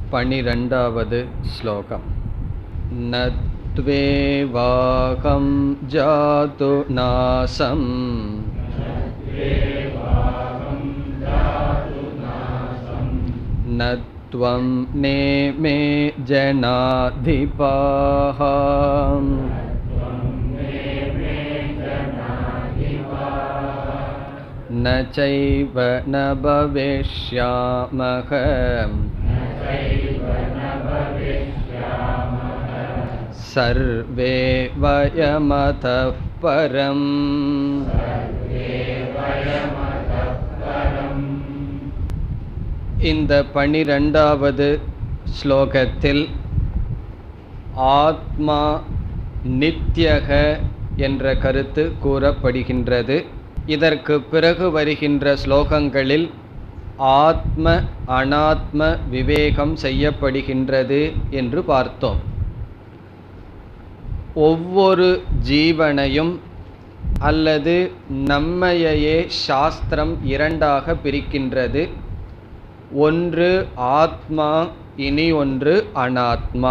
पनिरण्डावद् श्लोकम् न त्वेवाहं जातु नासम् न त्वं नेमे जनाधिपाः न चैव न भविष्यामः सर्वे वयमतः परम् இந்த பனிரெண்டாவது ஸ்லோகத்தில் ஆத்மா நித்யக என்ற கருத்து கூறப்படுகின்றது இதற்கு பிறகு வருகின்ற ஸ்லோகங்களில் ஆத்ம அனாத்ம விவேகம் செய்யப்படுகின்றது என்று பார்த்தோம் ஒவ்வொரு ஜீவனையும் அல்லது நம்மையே சாஸ்திரம் இரண்டாக பிரிக்கின்றது ஒன்று ஆத்மா இனி ஒன்று அனாத்மா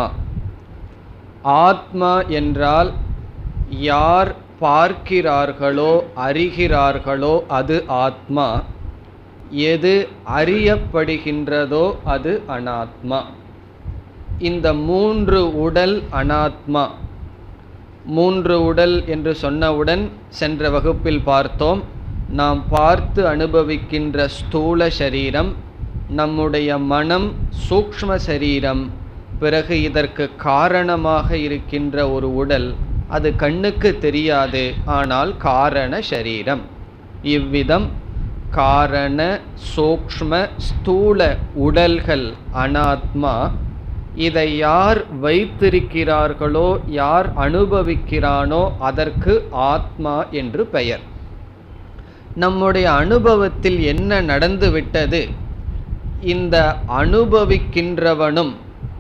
ஆத்மா என்றால் யார் பார்க்கிறார்களோ அறிகிறார்களோ அது ஆத்மா எது அறியப்படுகின்றதோ அது அனாத்மா இந்த மூன்று உடல் அனாத்மா மூன்று உடல் என்று சொன்னவுடன் சென்ற வகுப்பில் பார்த்தோம் நாம் பார்த்து அனுபவிக்கின்ற ஸ்தூல சரீரம் நம்முடைய மனம் சூக்ஷ்ம சரீரம் பிறகு இதற்கு காரணமாக இருக்கின்ற ஒரு உடல் அது கண்ணுக்கு தெரியாது ஆனால் காரண சரீரம் இவ்விதம் காரண சூக்ஷ்ம ஸ்தூல உடல்கள் அனாத்மா இதை யார் வைத்திருக்கிறார்களோ யார் அனுபவிக்கிறானோ அதற்கு ஆத்மா என்று பெயர் நம்முடைய அனுபவத்தில் என்ன நடந்துவிட்டது இந்த அனுபவிக்கின்றவனும்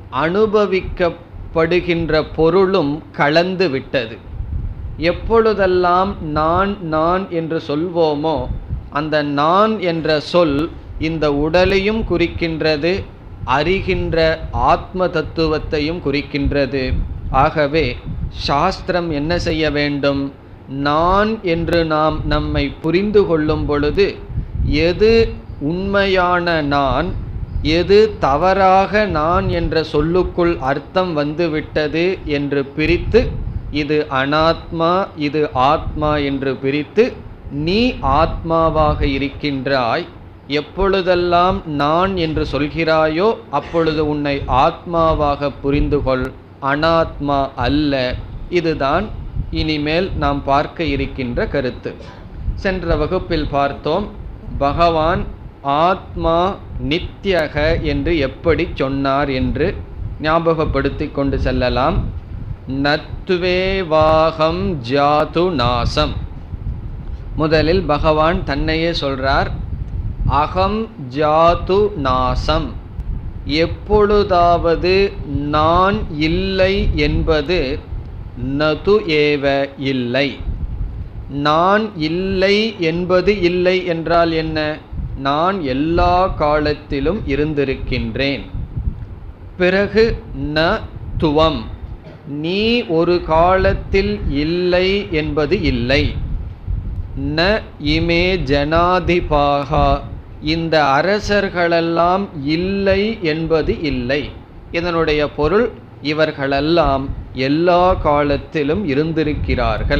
அனுபவிக்கப்படுகின்ற பொருளும் கலந்து விட்டது எப்பொழுதெல்லாம் நான் நான் என்று சொல்வோமோ அந்த நான் என்ற சொல் இந்த உடலையும் குறிக்கின்றது அறிகின்ற ஆத்ம தத்துவத்தையும் குறிக்கின்றது ஆகவே சாஸ்திரம் என்ன செய்ய வேண்டும் நான் என்று நாம் நம்மை புரிந்து கொள்ளும் பொழுது எது உண்மையான நான் எது தவறாக நான் என்ற சொல்லுக்குள் அர்த்தம் வந்துவிட்டது என்று பிரித்து இது அனாத்மா இது ஆத்மா என்று பிரித்து நீ ஆத்மாவாக இருக்கின்றாய் எப்பொழுதெல்லாம் நான் என்று சொல்கிறாயோ அப்பொழுது உன்னை ஆத்மாவாக புரிந்து கொள் அனாத்மா அல்ல இதுதான் இனிமேல் நாம் பார்க்க இருக்கின்ற கருத்து சென்ற வகுப்பில் பார்த்தோம் பகவான் ஆத்மா நித்யக என்று எப்படி சொன்னார் என்று ஞாபகப்படுத்தி கொண்டு செல்லலாம் நத்துவேவாகம் ஜாது நாசம் முதலில் பகவான் தன்னையே சொல்றார் அகம் ஜாது நாசம் எப்பொழுதாவது நான் இல்லை என்பது நது ஏவ இல்லை நான் இல்லை என்பது இல்லை என்றால் என்ன நான் எல்லா காலத்திலும் இருந்திருக்கின்றேன் பிறகு ந துவம் நீ ஒரு காலத்தில் இல்லை என்பது இல்லை ந இமே ஜனாதிபாகா இந்த அரசர்களெல்லாம் இல்லை என்பது இல்லை இதனுடைய பொருள் இவர்களெல்லாம் எல்லா காலத்திலும் இருந்திருக்கிறார்கள்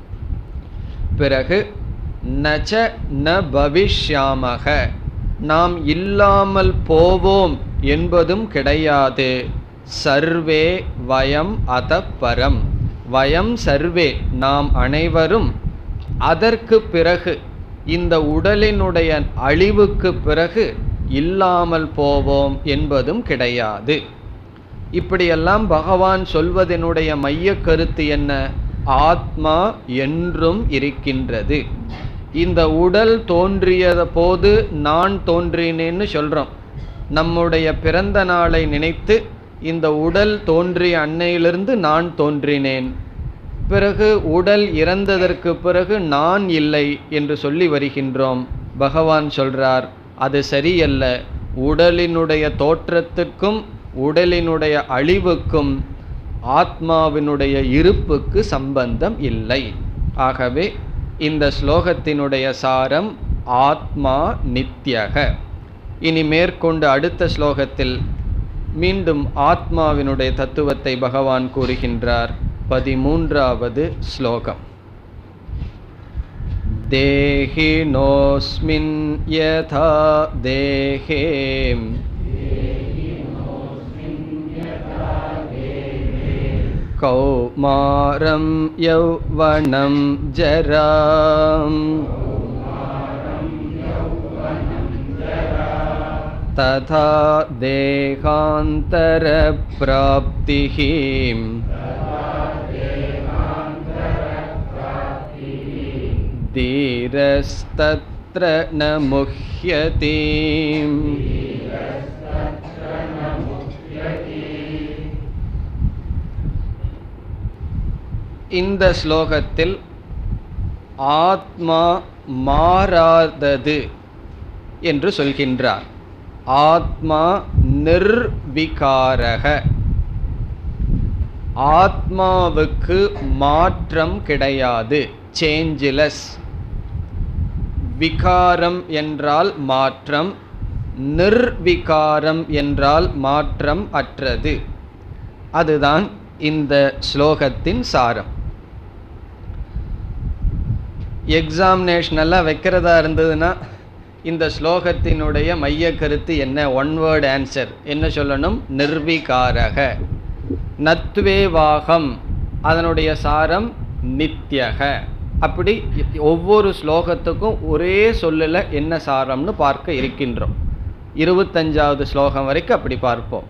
பிறகு நச்ச ந பவிஷ்யாமக நாம் இல்லாமல் போவோம் என்பதும் கிடையாது சர்வே வயம் அதப்பரம் வயம் சர்வே நாம் அனைவரும் அதற்கு பிறகு இந்த உடலினுடைய அழிவுக்கு பிறகு இல்லாமல் போவோம் என்பதும் கிடையாது இப்படியெல்லாம் பகவான் சொல்வதனுடைய மைய கருத்து என்ன ஆத்மா என்றும் இருக்கின்றது இந்த உடல் தோன்றிய போது நான் தோன்றினேன்னு சொல்றோம் நம்முடைய பிறந்த நாளை நினைத்து இந்த உடல் தோன்றிய அன்னையிலிருந்து நான் தோன்றினேன் பிறகு உடல் இறந்ததற்கு பிறகு நான் இல்லை என்று சொல்லி வருகின்றோம் பகவான் சொல்றார் அது சரியல்ல உடலினுடைய தோற்றத்துக்கும் உடலினுடைய அழிவுக்கும் ஆத்மாவினுடைய இருப்புக்கு சம்பந்தம் இல்லை ஆகவே இந்த ஸ்லோகத்தினுடைய சாரம் ஆத்மா நித்யக இனி மேற்கொண்டு அடுத்த ஸ்லோகத்தில் மீண்டும் ஆத்மாவினுடைய தத்துவத்தை பகவான் கூறுகின்றார் பதிமூன்றாவது ஸ்லோகம் देहिनोऽस्मिन् यथा देहे कौमारं यौवनं जरा तथा देहान्तरप्राप्तिः धीरस्तत्र न मुह्यति இந்த ஸ்லோகத்தில் ஆத்மா மாறாதது என்று சொல்கின்றார் ஆத்மா நிர்விகாரக ஆத்மாவுக்கு மாற்றம் கிடையாது சேஞ்சிலஸ் விகாரம் என்றால் மாற்றம் நிர்விகாரம் என்றால் மாற்றம் அற்றது அதுதான் இந்த ஸ்லோகத்தின் சாரம் எக்ஸாமினேஷனெல்லாம் வைக்கிறதா இருந்ததுன்னா இந்த ஸ்லோகத்தினுடைய மைய கருத்து என்ன ஒன் வேர்டு ஆன்சர் என்ன சொல்லணும் நிர்விகாரக நத்வேவாகம் அதனுடைய சாரம் நித்யக அப்படி ஒவ்வொரு ஸ்லோகத்துக்கும் ஒரே சொல்லில் என்ன சாரம்னு பார்க்க இருக்கின்றோம் இருபத்தஞ்சாவது ஸ்லோகம் வரைக்கும் அப்படி பார்ப்போம்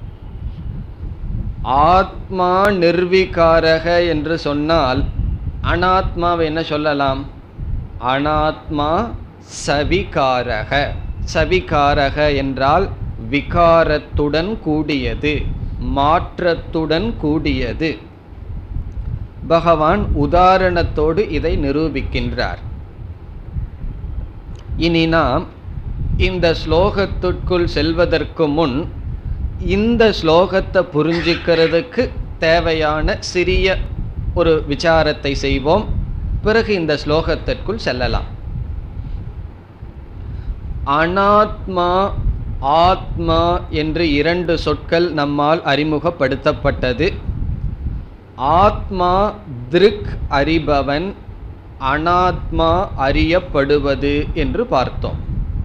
ஆத்மா நிர்விகாரக என்று சொன்னால் அனாத்மாவை என்ன சொல்லலாம் அனாத்மா சவிகாரக சவிகாரக என்றால் விகாரத்துடன் கூடியது மாற்றத்துடன் கூடியது பகவான் உதாரணத்தோடு இதை நிரூபிக்கின்றார் இனி நாம் இந்த ஸ்லோகத்திற்குள் செல்வதற்கு முன் இந்த ஸ்லோகத்தை புரிஞ்சுக்கிறதுக்கு தேவையான சிறிய ஒரு விசாரத்தை செய்வோம் பிறகு இந்த ஸ்லோகத்திற்குள் செல்லலாம் அனாத்மா ஆத்மா என்று இரண்டு சொற்கள் நம்மால் அறிமுகப்படுத்தப்பட்டது ஆத்மா திருக் அறிபவன் அனாத்மா அறியப்படுவது என்று பார்த்தோம்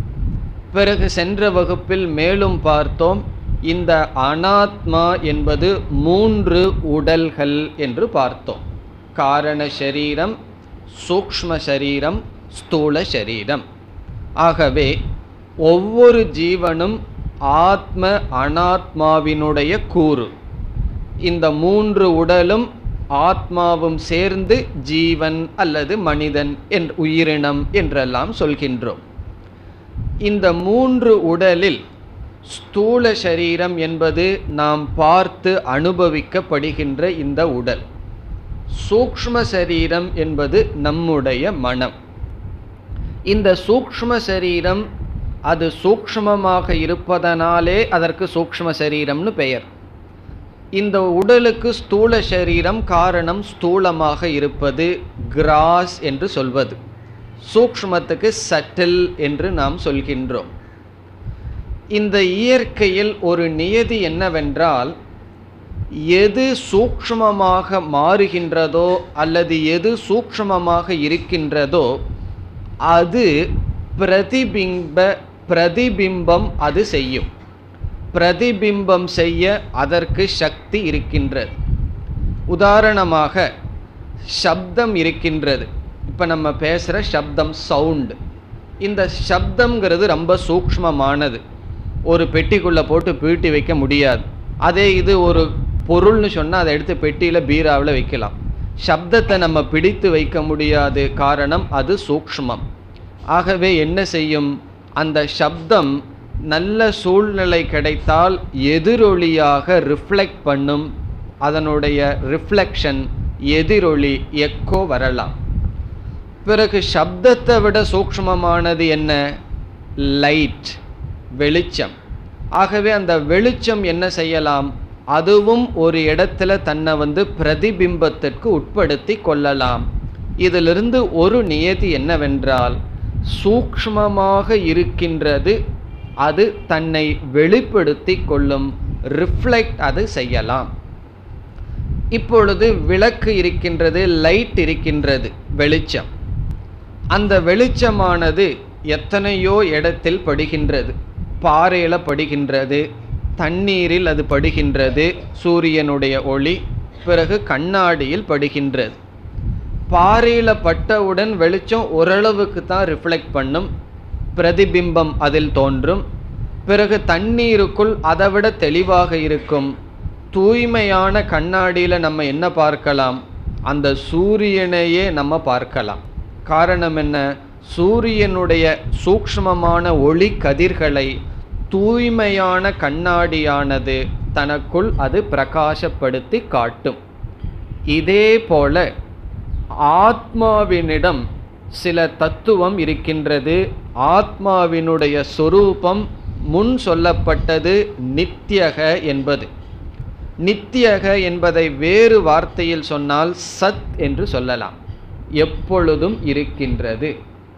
பிறகு சென்ற வகுப்பில் மேலும் பார்த்தோம் இந்த அனாத்மா என்பது மூன்று உடல்கள் என்று பார்த்தோம் காரண சரீரம் சூக்ஷ்ம சரீரம் ஸ்தூல சரீரம் ஆகவே ஒவ்வொரு ஜீவனும் ஆத்ம அனாத்மாவினுடைய கூறு இந்த மூன்று உடலும் ஆத்மாவும் சேர்ந்து ஜீவன் அல்லது மனிதன் என் உயிரினம் என்றெல்லாம் சொல்கின்றோம் இந்த மூன்று உடலில் ஸ்தூல சரீரம் என்பது நாம் பார்த்து அனுபவிக்கப்படுகின்ற இந்த உடல் சூக்ஷ்ம சரீரம் என்பது நம்முடைய மனம் இந்த சூக்ஷ்ம சரீரம் அது சூக்ஷ்மமாக இருப்பதனாலே அதற்கு சூக்ஷ்ம சரீரம்னு பெயர் இந்த உடலுக்கு ஸ்தூல சரீரம் காரணம் ஸ்தூலமாக இருப்பது கிராஸ் என்று சொல்வது சூக்ஷ்மத்துக்கு சட்டில் என்று நாம் சொல்கின்றோம் இந்த இயற்கையில் ஒரு நியதி என்னவென்றால் எது சூக்ஷ்மமாக மாறுகின்றதோ அல்லது எது சூக்ஷ்மமாக இருக்கின்றதோ அது பிரதிபிம்ப பிரதிபிம்பம் அது செய்யும் பிரதிபிம்பம் செய்ய அதற்கு சக்தி இருக்கின்றது உதாரணமாக சப்தம் இருக்கின்றது இப்போ நம்ம பேசுகிற சப்தம் சவுண்டு இந்த சப்தம்ங்கிறது ரொம்ப சூக்ஷ்மமானது ஒரு பெட்டிக்குள்ளே போட்டு பீட்டி வைக்க முடியாது அதே இது ஒரு பொருள்னு சொன்னால் அதை எடுத்து பெட்டியில் பீராவில் வைக்கலாம் சப்தத்தை நம்ம பிடித்து வைக்க முடியாது காரணம் அது சூக்ஷ்மம் ஆகவே என்ன செய்யும் அந்த சப்தம் நல்ல சூழ்நிலை கிடைத்தால் எதிரொலியாக ரிஃப்ளெக்ட் பண்ணும் அதனுடைய ரிஃப்ளெக்ஷன் எதிரொலி எக்கோ வரலாம் பிறகு சப்தத்தை விட சூக்ஷ்மமானது என்ன லைட் வெளிச்சம் ஆகவே அந்த வெளிச்சம் என்ன செய்யலாம் அதுவும் ஒரு இடத்துல தன்னை வந்து பிரதிபிம்பத்திற்கு உட்படுத்தி கொள்ளலாம் இதிலிருந்து ஒரு நியதி என்னவென்றால் சூக்ஷ்மமாக இருக்கின்றது அது தன்னை வெளிப்படுத்தி கொள்ளும் ரிஃப்ளெக்ட் அது செய்யலாம் இப்பொழுது விளக்கு இருக்கின்றது லைட் இருக்கின்றது வெளிச்சம் அந்த வெளிச்சமானது எத்தனையோ இடத்தில் படுகின்றது பாறையில் படுகின்றது தண்ணீரில் அது படுகின்றது சூரியனுடைய ஒளி பிறகு கண்ணாடியில் படுகின்றது பாறையில் பட்டவுடன் வெளிச்சம் ஓரளவுக்கு தான் ரிஃப்ளெக்ட் பண்ணும் பிரதிபிம்பம் அதில் தோன்றும் பிறகு தண்ணீருக்குள் அதைவிட தெளிவாக இருக்கும் தூய்மையான கண்ணாடியில் நம்ம என்ன பார்க்கலாம் அந்த சூரியனையே நம்ம பார்க்கலாம் காரணம் என்ன சூரியனுடைய சூக்ஷ்மமான ஒளி கதிர்களை தூய்மையான கண்ணாடியானது தனக்குள் அது பிரகாசப்படுத்தி காட்டும் இதே போல ஆத்மாவினிடம் சில தத்துவம் இருக்கின்றது ஆத்மாவினுடைய சொரூபம் முன் சொல்லப்பட்டது நித்தியக என்பது நித்தியக என்பதை வேறு வார்த்தையில் சொன்னால் சத் என்று சொல்லலாம் எப்பொழுதும் இருக்கின்றது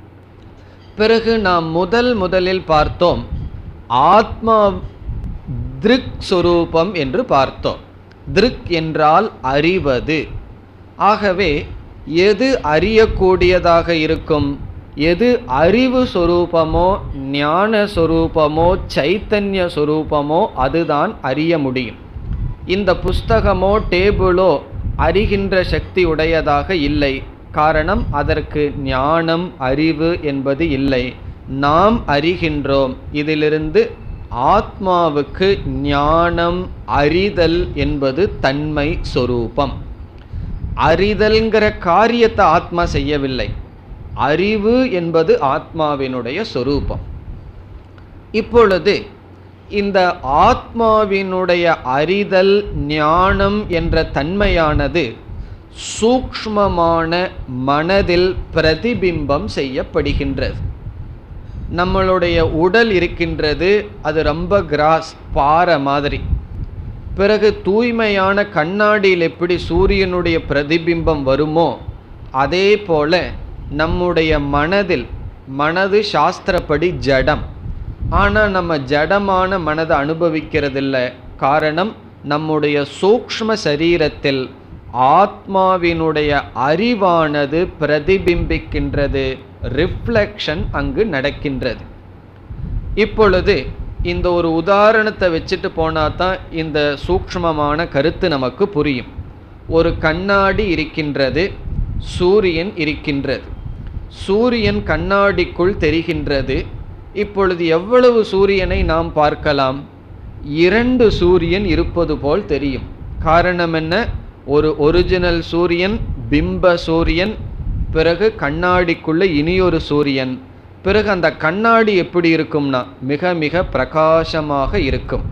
பிறகு நாம் முதல் முதலில் பார்த்தோம் ஆத்மா திருக் சொரூபம் என்று பார்த்தோம் திருக் என்றால் அறிவது ஆகவே எது அறியக்கூடியதாக இருக்கும் எது அறிவு சொரூபமோ ஞான சொரூபமோ சைத்தன்ய சொரூபமோ அதுதான் அறிய முடியும் இந்த புஸ்தகமோ டேபிளோ அறிகின்ற சக்தி உடையதாக இல்லை காரணம் அதற்கு ஞானம் அறிவு என்பது இல்லை நாம் அறிகின்றோம் இதிலிருந்து ஆத்மாவுக்கு ஞானம் அறிதல் என்பது தன்மை சொரூபம் அறிதல்ங்கிற காரியத்தை ஆத்மா செய்யவில்லை அறிவு என்பது ஆத்மாவினுடைய சொரூபம் இப்பொழுது இந்த ஆத்மாவினுடைய அறிதல் ஞானம் என்ற தன்மையானது சூக்ஷ்மமான மனதில் பிரதிபிம்பம் செய்யப்படுகின்றது நம்மளுடைய உடல் இருக்கின்றது அது ரொம்ப கிராஸ் பாறை மாதிரி பிறகு தூய்மையான கண்ணாடியில் எப்படி சூரியனுடைய பிரதிபிம்பம் வருமோ அதே போல நம்முடைய மனதில் மனது சாஸ்திரப்படி ஜடம் ஆனால் நம்ம ஜடமான மனதை அனுபவிக்கிறதில்ல காரணம் நம்முடைய சூக்ஷ்ம சரீரத்தில் ஆத்மாவினுடைய அறிவானது பிரதிபிம்பிக்கின்றது ரிஃப்ளெக்ஷன் அங்கு நடக்கின்றது இப்பொழுது இந்த ஒரு உதாரணத்தை வச்சுட்டு போனால் தான் இந்த சூக்ஷ்மமான கருத்து நமக்கு புரியும் ஒரு கண்ணாடி இருக்கின்றது சூரியன் இருக்கின்றது சூரியன் கண்ணாடிக்குள் தெரிகின்றது இப்பொழுது எவ்வளவு சூரியனை நாம் பார்க்கலாம் இரண்டு சூரியன் இருப்பது போல் தெரியும் காரணம் என்ன ஒரு ஒரிஜினல் சூரியன் பிம்ப சூரியன் பிறகு கண்ணாடிக்குள்ள இனியொரு சூரியன் பிறகு அந்த கண்ணாடி எப்படி இருக்கும்னா மிக மிக பிரகாசமாக இருக்கும்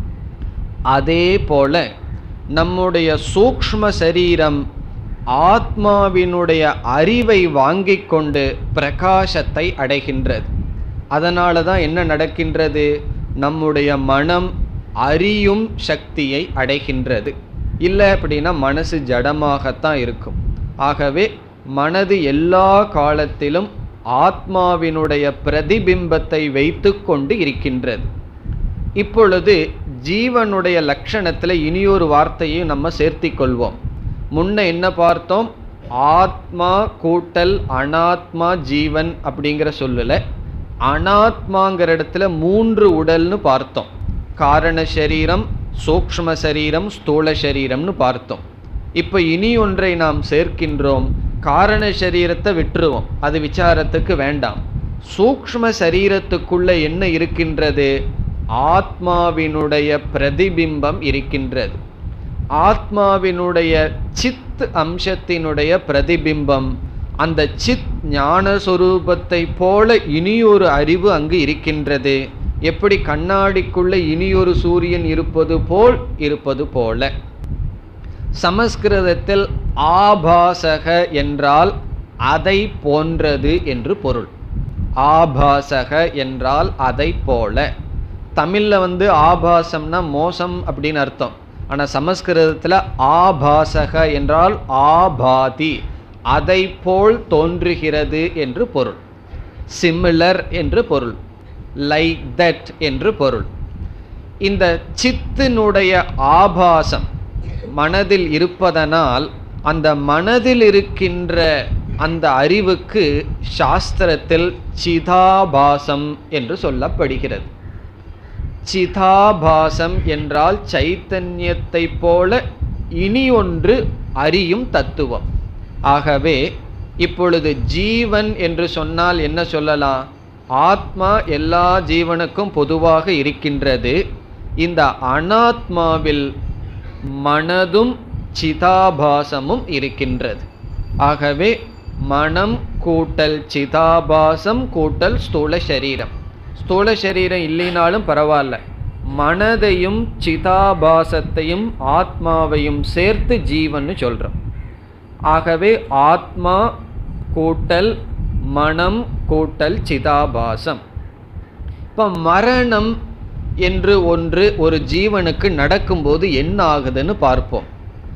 அதே போல நம்முடைய சூக்ஷ்ம சரீரம் ஆத்மாவினுடைய அறிவை வாங்கிக் கொண்டு பிரகாசத்தை அடைகின்றது அதனால தான் என்ன நடக்கின்றது நம்முடைய மனம் அறியும் சக்தியை அடைகின்றது இல்லை அப்படின்னா மனசு ஜடமாகத்தான் இருக்கும் ஆகவே மனது எல்லா காலத்திலும் ஆத்மாவினுடைய பிரதிபிம்பத்தை வைத்து கொண்டு இருக்கின்றது இப்பொழுது ஜீவனுடைய லட்சணத்தில் இனியொரு வார்த்தையை நம்ம சேர்த்தி கொள்வோம் முன்ன என்ன பார்த்தோம் ஆத்மா கூட்டல் அனாத்மா ஜீவன் அப்படிங்கிற சொல்லல அனாத்மாங்கிற இடத்துல மூன்று உடல்னு பார்த்தோம் காரண சரீரம் சூக்ஷ்ம சரீரம் ஸ்தூல சரீரம்னு பார்த்தோம் இப்போ இனி ஒன்றை நாம் சேர்க்கின்றோம் காரண சரீரத்தை விட்டுருவோம் அது விசாரத்துக்கு வேண்டாம் சூக்ஷ்ம சரீரத்துக்குள்ள என்ன இருக்கின்றது ஆத்மாவினுடைய பிரதிபிம்பம் இருக்கின்றது ஆத்மாவினுடைய சித் அம்சத்தினுடைய பிரதிபிம்பம் அந்த சித் ஞான சொரூபத்தை போல இனியொரு அறிவு அங்கு இருக்கின்றது எப்படி கண்ணாடிக்குள்ள இனியொரு சூரியன் இருப்பது போல் இருப்பது போல சமஸ்கிருதத்தில் ஆபாசக என்றால் அதை போன்றது என்று பொருள் ஆபாசக என்றால் அதை போல தமிழில் வந்து ஆபாசம்னா மோசம் அப்படின்னு அர்த்தம் ஆனால் சமஸ்கிருதத்தில் ஆபாசக என்றால் ஆபாதி அதை போல் தோன்றுகிறது என்று பொருள் சிமிலர் என்று பொருள் லைக் தட் என்று பொருள் இந்த சித்தினுடைய ஆபாசம் மனதில் இருப்பதனால் அந்த மனதில் இருக்கின்ற அந்த அறிவுக்கு சாஸ்திரத்தில் சிதாபாசம் என்று சொல்லப்படுகிறது சிதாபாசம் என்றால் சைத்தன்யத்தை போல இனி ஒன்று அறியும் தத்துவம் ஆகவே இப்பொழுது ஜீவன் என்று சொன்னால் என்ன சொல்லலாம் ஆத்மா எல்லா ஜீவனுக்கும் பொதுவாக இருக்கின்றது இந்த அனாத்மாவில் மனதும் சிதாபாசமும் இருக்கின்றது ஆகவே மனம் கூட்டல் சிதாபாசம் கூட்டல் ஸ்தூல சரீரம் ஸ்தூல சரீரம் இல்லைனாலும் பரவாயில்ல மனதையும் சிதாபாசத்தையும் ஆத்மாவையும் சேர்த்து ஜீவன்னு சொல்கிறோம் ஆகவே ஆத்மா கூட்டல் மனம் கூட்டல் சிதாபாசம் இப்போ மரணம் என்று ஒன்று ஒரு ஜீவனுக்கு நடக்கும்போது என்ன ஆகுதுன்னு பார்ப்போம்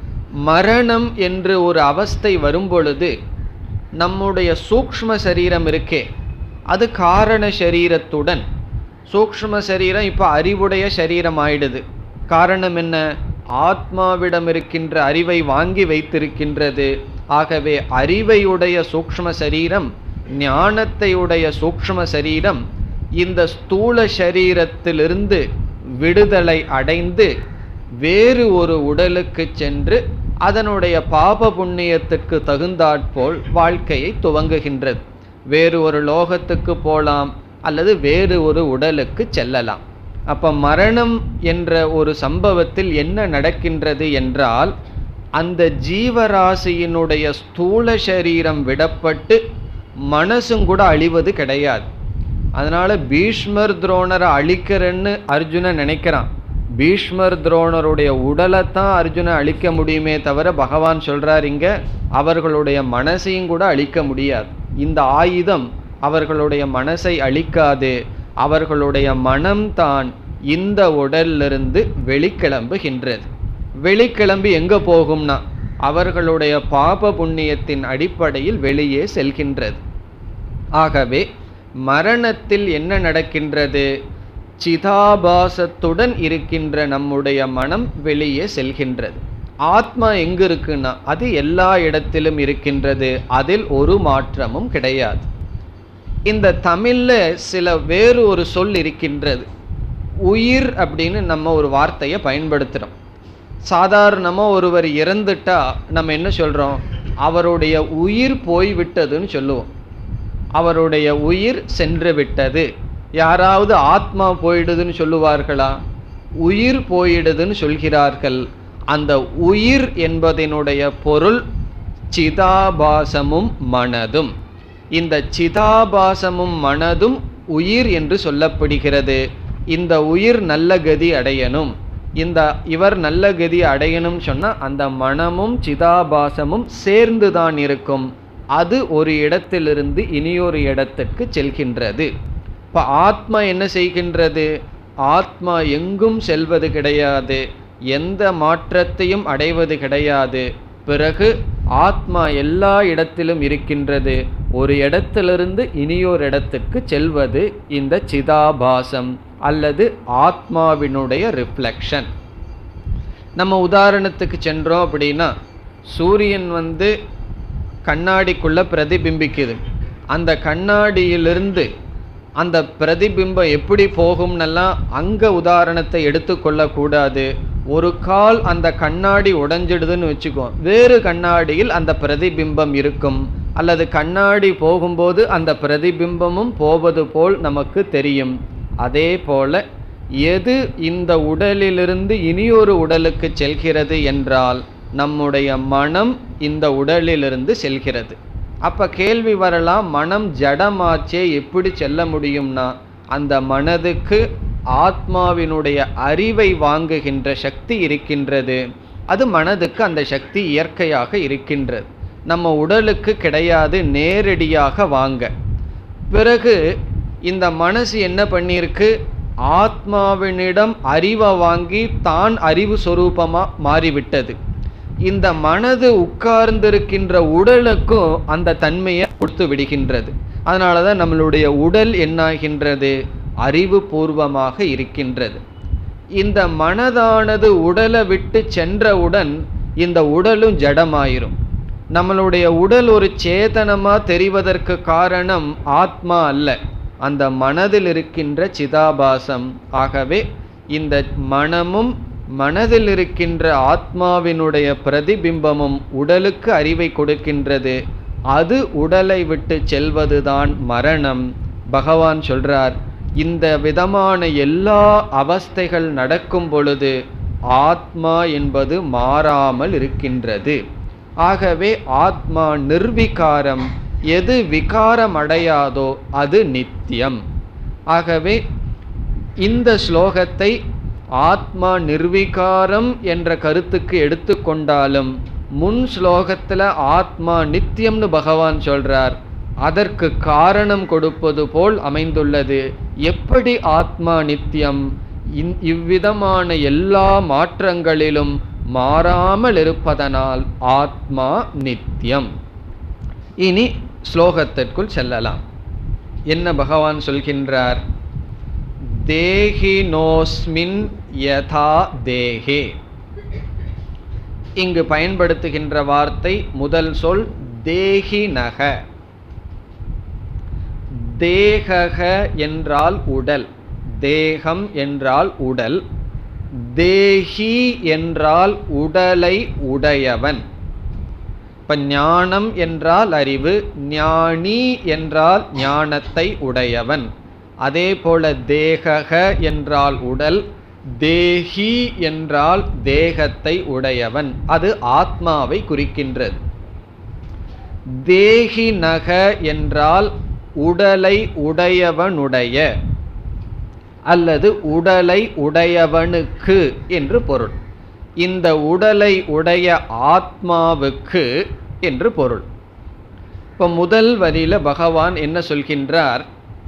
மரணம் என்று ஒரு அவஸ்தை வரும்பொழுது நம்முடைய சூக்ஷ்ம சரீரம் இருக்கே அது காரண சரீரத்துடன் சூக்ஷ்ம சரீரம் இப்போ அறிவுடைய சரீரம் ஆயிடுது காரணம் என்ன ஆத்மாவிடம் இருக்கின்ற அறிவை வாங்கி வைத்திருக்கின்றது ஆகவே அறிவையுடைய சூக்ஷ்ம சரீரம் ஞானத்தை உடைய சூக்ஷ்ம சரீரம் இந்த ஸ்தூல சரீரத்திலிருந்து விடுதலை அடைந்து வேறு ஒரு உடலுக்கு சென்று அதனுடைய பாப புண்ணியத்திற்கு தகுந்தாற்போல் வாழ்க்கையை துவங்குகின்றது வேறு ஒரு லோகத்துக்கு போலாம் அல்லது வேறு ஒரு உடலுக்கு செல்லலாம் அப்ப மரணம் என்ற ஒரு சம்பவத்தில் என்ன நடக்கின்றது என்றால் அந்த ஜீவராசியினுடைய ஸ்தூல சரீரம் விடப்பட்டு மனசும் கூட அழிவது கிடையாது அதனால பீஷ்மர் துரோணரை அழிக்கிறேன்னு அர்ஜுனன் நினைக்கிறான் பீஷ்மர் துரோணருடைய உடலை தான் அர்ஜுனை அழிக்க முடியுமே தவிர பகவான் சொல்றார் இங்க அவர்களுடைய மனசையும் கூட அழிக்க முடியாது இந்த ஆயுதம் அவர்களுடைய மனசை அழிக்காது அவர்களுடைய மனம்தான் இந்த உடலிலிருந்து வெளிக்கிளம்புகின்றது வெளிக்கிளம்பி எங்க போகும்னா அவர்களுடைய பாப புண்ணியத்தின் அடிப்படையில் வெளியே செல்கின்றது ஆகவே மரணத்தில் என்ன நடக்கின்றது சிதாபாசத்துடன் இருக்கின்ற நம்முடைய மனம் வெளியே செல்கின்றது ஆத்மா எங்கு இருக்குன்னா அது எல்லா இடத்திலும் இருக்கின்றது அதில் ஒரு மாற்றமும் கிடையாது இந்த தமிழ்ல சில வேறு ஒரு சொல் இருக்கின்றது உயிர் அப்படின்னு நம்ம ஒரு வார்த்தையை பயன்படுத்துகிறோம் சாதாரணமாக ஒருவர் இறந்துட்டா நம்ம என்ன சொல்கிறோம் அவருடைய உயிர் போய்விட்டதுன்னு சொல்லுவோம் அவருடைய உயிர் சென்று விட்டது யாராவது ஆத்மா போயிடுதுன்னு சொல்லுவார்களா உயிர் போயிடுதுன்னு சொல்கிறார்கள் அந்த உயிர் என்பதனுடைய பொருள் சிதாபாசமும் மனதும் இந்த சிதாபாசமும் மனதும் உயிர் என்று சொல்லப்படுகிறது இந்த உயிர் நல்ல கதி அடையணும் இந்த இவர் நல்ல கதி அடையணும் சொன்னா அந்த மனமும் சிதாபாசமும் சேர்ந்து தான் இருக்கும் அது ஒரு இடத்திலிருந்து இனியொரு இடத்திற்கு செல்கின்றது இப்போ ஆத்மா என்ன செய்கின்றது ஆத்மா எங்கும் செல்வது கிடையாது எந்த மாற்றத்தையும் அடைவது கிடையாது பிறகு ஆத்மா எல்லா இடத்திலும் இருக்கின்றது ஒரு இடத்திலிருந்து இனியொரு இடத்துக்கு செல்வது இந்த சிதாபாசம் அல்லது ஆத்மாவினுடைய ரிஃப்ளெக்ஷன் நம்ம உதாரணத்துக்கு சென்றோம் அப்படின்னா சூரியன் வந்து கண்ணாடிக்குள்ள பிரதிபிம்பிக்குது அந்த கண்ணாடியிலிருந்து அந்த பிரதிபிம்பம் எப்படி போகும்னெல்லாம் அங்க உதாரணத்தை எடுத்துக்கொள்ளக்கூடாது ஒரு கால் அந்த கண்ணாடி உடைஞ்சிடுதுன்னு வச்சுக்கோ வேறு கண்ணாடியில் அந்த பிரதிபிம்பம் இருக்கும் அல்லது கண்ணாடி போகும்போது அந்த பிரதிபிம்பமும் போவது போல் நமக்கு தெரியும் அதே போல எது இந்த உடலிலிருந்து இனியொரு உடலுக்கு செல்கிறது என்றால் நம்முடைய மனம் இந்த உடலிலிருந்து செல்கிறது அப்ப கேள்வி வரலாம் மனம் ஜடமாச்சே எப்படி செல்ல முடியும்னா அந்த மனதுக்கு ஆத்மாவினுடைய அறிவை வாங்குகின்ற சக்தி இருக்கின்றது அது மனதுக்கு அந்த சக்தி இயற்கையாக இருக்கின்றது நம்ம உடலுக்கு கிடையாது நேரடியாக வாங்க பிறகு இந்த மனசு என்ன பண்ணியிருக்கு ஆத்மாவினிடம் அறிவை வாங்கி தான் அறிவு சொரூபமா மாறிவிட்டது இந்த மனது உட்கார்ந்திருக்கின்ற உடலுக்கும் அந்த தன்மையை கொடுத்து விடுகின்றது அதனாலதான் நம்மளுடைய உடல் என்னாகின்றது அறிவு பூர்வமாக இருக்கின்றது இந்த மனதானது உடலை விட்டு சென்றவுடன் இந்த உடலும் ஜடமாயிரும் நம்மளுடைய உடல் ஒரு சேதனமா தெரிவதற்கு காரணம் ஆத்மா அல்ல அந்த மனதில் இருக்கின்ற சிதாபாசம் ஆகவே இந்த மனமும் மனதில் இருக்கின்ற ஆத்மாவினுடைய பிரதிபிம்பமும் உடலுக்கு அறிவை கொடுக்கின்றது அது உடலை விட்டு செல்வதுதான் மரணம் பகவான் சொல்றார் இந்த விதமான எல்லா அவஸ்தைகள் நடக்கும் பொழுது ஆத்மா என்பது மாறாமல் இருக்கின்றது ஆகவே ஆத்மா நிர்விகாரம் எது விகாரம் அடையாதோ அது நித்தியம் ஆகவே இந்த ஸ்லோகத்தை ஆத்மா நிர்விகாரம் என்ற கருத்துக்கு எடுத்துக்கொண்டாலும் முன் ஸ்லோகத்துல ஆத்மா நித்தியம்னு பகவான் சொல்றார் அதற்கு காரணம் கொடுப்பது போல் அமைந்துள்ளது எப்படி ஆத்மா நித்தியம் இந்- இவ்விதமான எல்லா மாற்றங்களிலும் மாறாமல் இருப்பதனால் ஆத்மா நித்தியம் இனி ஸ்லோகத்திற்குள் செல்லலாம் என்ன பகவான் சொல்கின்றார் தேகினோஸ்மின் யதா தேகே இங்கு பயன்படுத்துகின்ற வார்த்தை முதல் சொல் தேகினக தேகக என்றால் உடல் தேகம் என்றால் உடல் தேகி என்றால் உடலை உடையவன் இப்ப ஞானம் என்றால் அறிவு ஞானி என்றால் ஞானத்தை உடையவன் அதே போல தேகக என்றால் உடல் தேகி என்றால் தேகத்தை உடையவன் அது ஆத்மாவை குறிக்கின்றது தேகி நக என்றால் உடலை உடையவனுடைய அல்லது உடலை உடையவனுக்கு என்று பொருள் இந்த உடலை உடைய ஆத்மாவுக்கு என்று பொருள் இப்ப முதல் வரியில பகவான் என்ன சொல்கின்றார்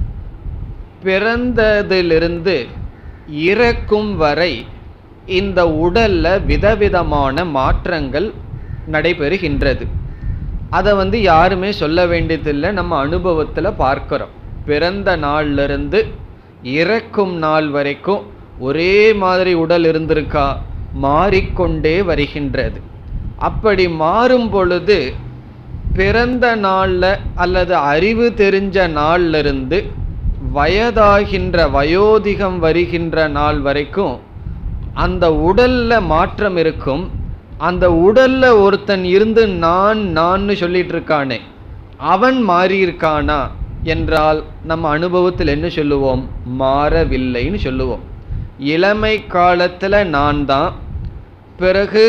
பிறந்ததிலிருந்து இறக்கும் வரை இந்த உடல்ல விதவிதமான மாற்றங்கள் நடைபெறுகின்றது அதை வந்து யாருமே சொல்ல வேண்டியதில்லை நம்ம அனுபவத்துல பார்க்கிறோம் பிறந்த நாள்ல இருந்து இறக்கும் நாள் வரைக்கும் ஒரே மாதிரி உடல் இருந்திருக்கா மாறிக்கொண்டே வருகின்றது அப்படி மாறும் பொழுது பிறந்த நாள்ல அல்லது அறிவு தெரிஞ்ச நாள்ல இருந்து வயதாகின்ற வயோதிகம் வருகின்ற நாள் வரைக்கும் அந்த உடல்ல மாற்றம் இருக்கும் அந்த உடல்ல ஒருத்தன் இருந்து நான் நான்னு சொல்லிட்டு இருக்கானே அவன் மாறி இருக்கானா என்றால் நம்ம அனுபவத்தில் என்ன சொல்லுவோம் மாறவில்லைன்னு சொல்லுவோம் இளமை காலத்துல நான் தான் பிறகு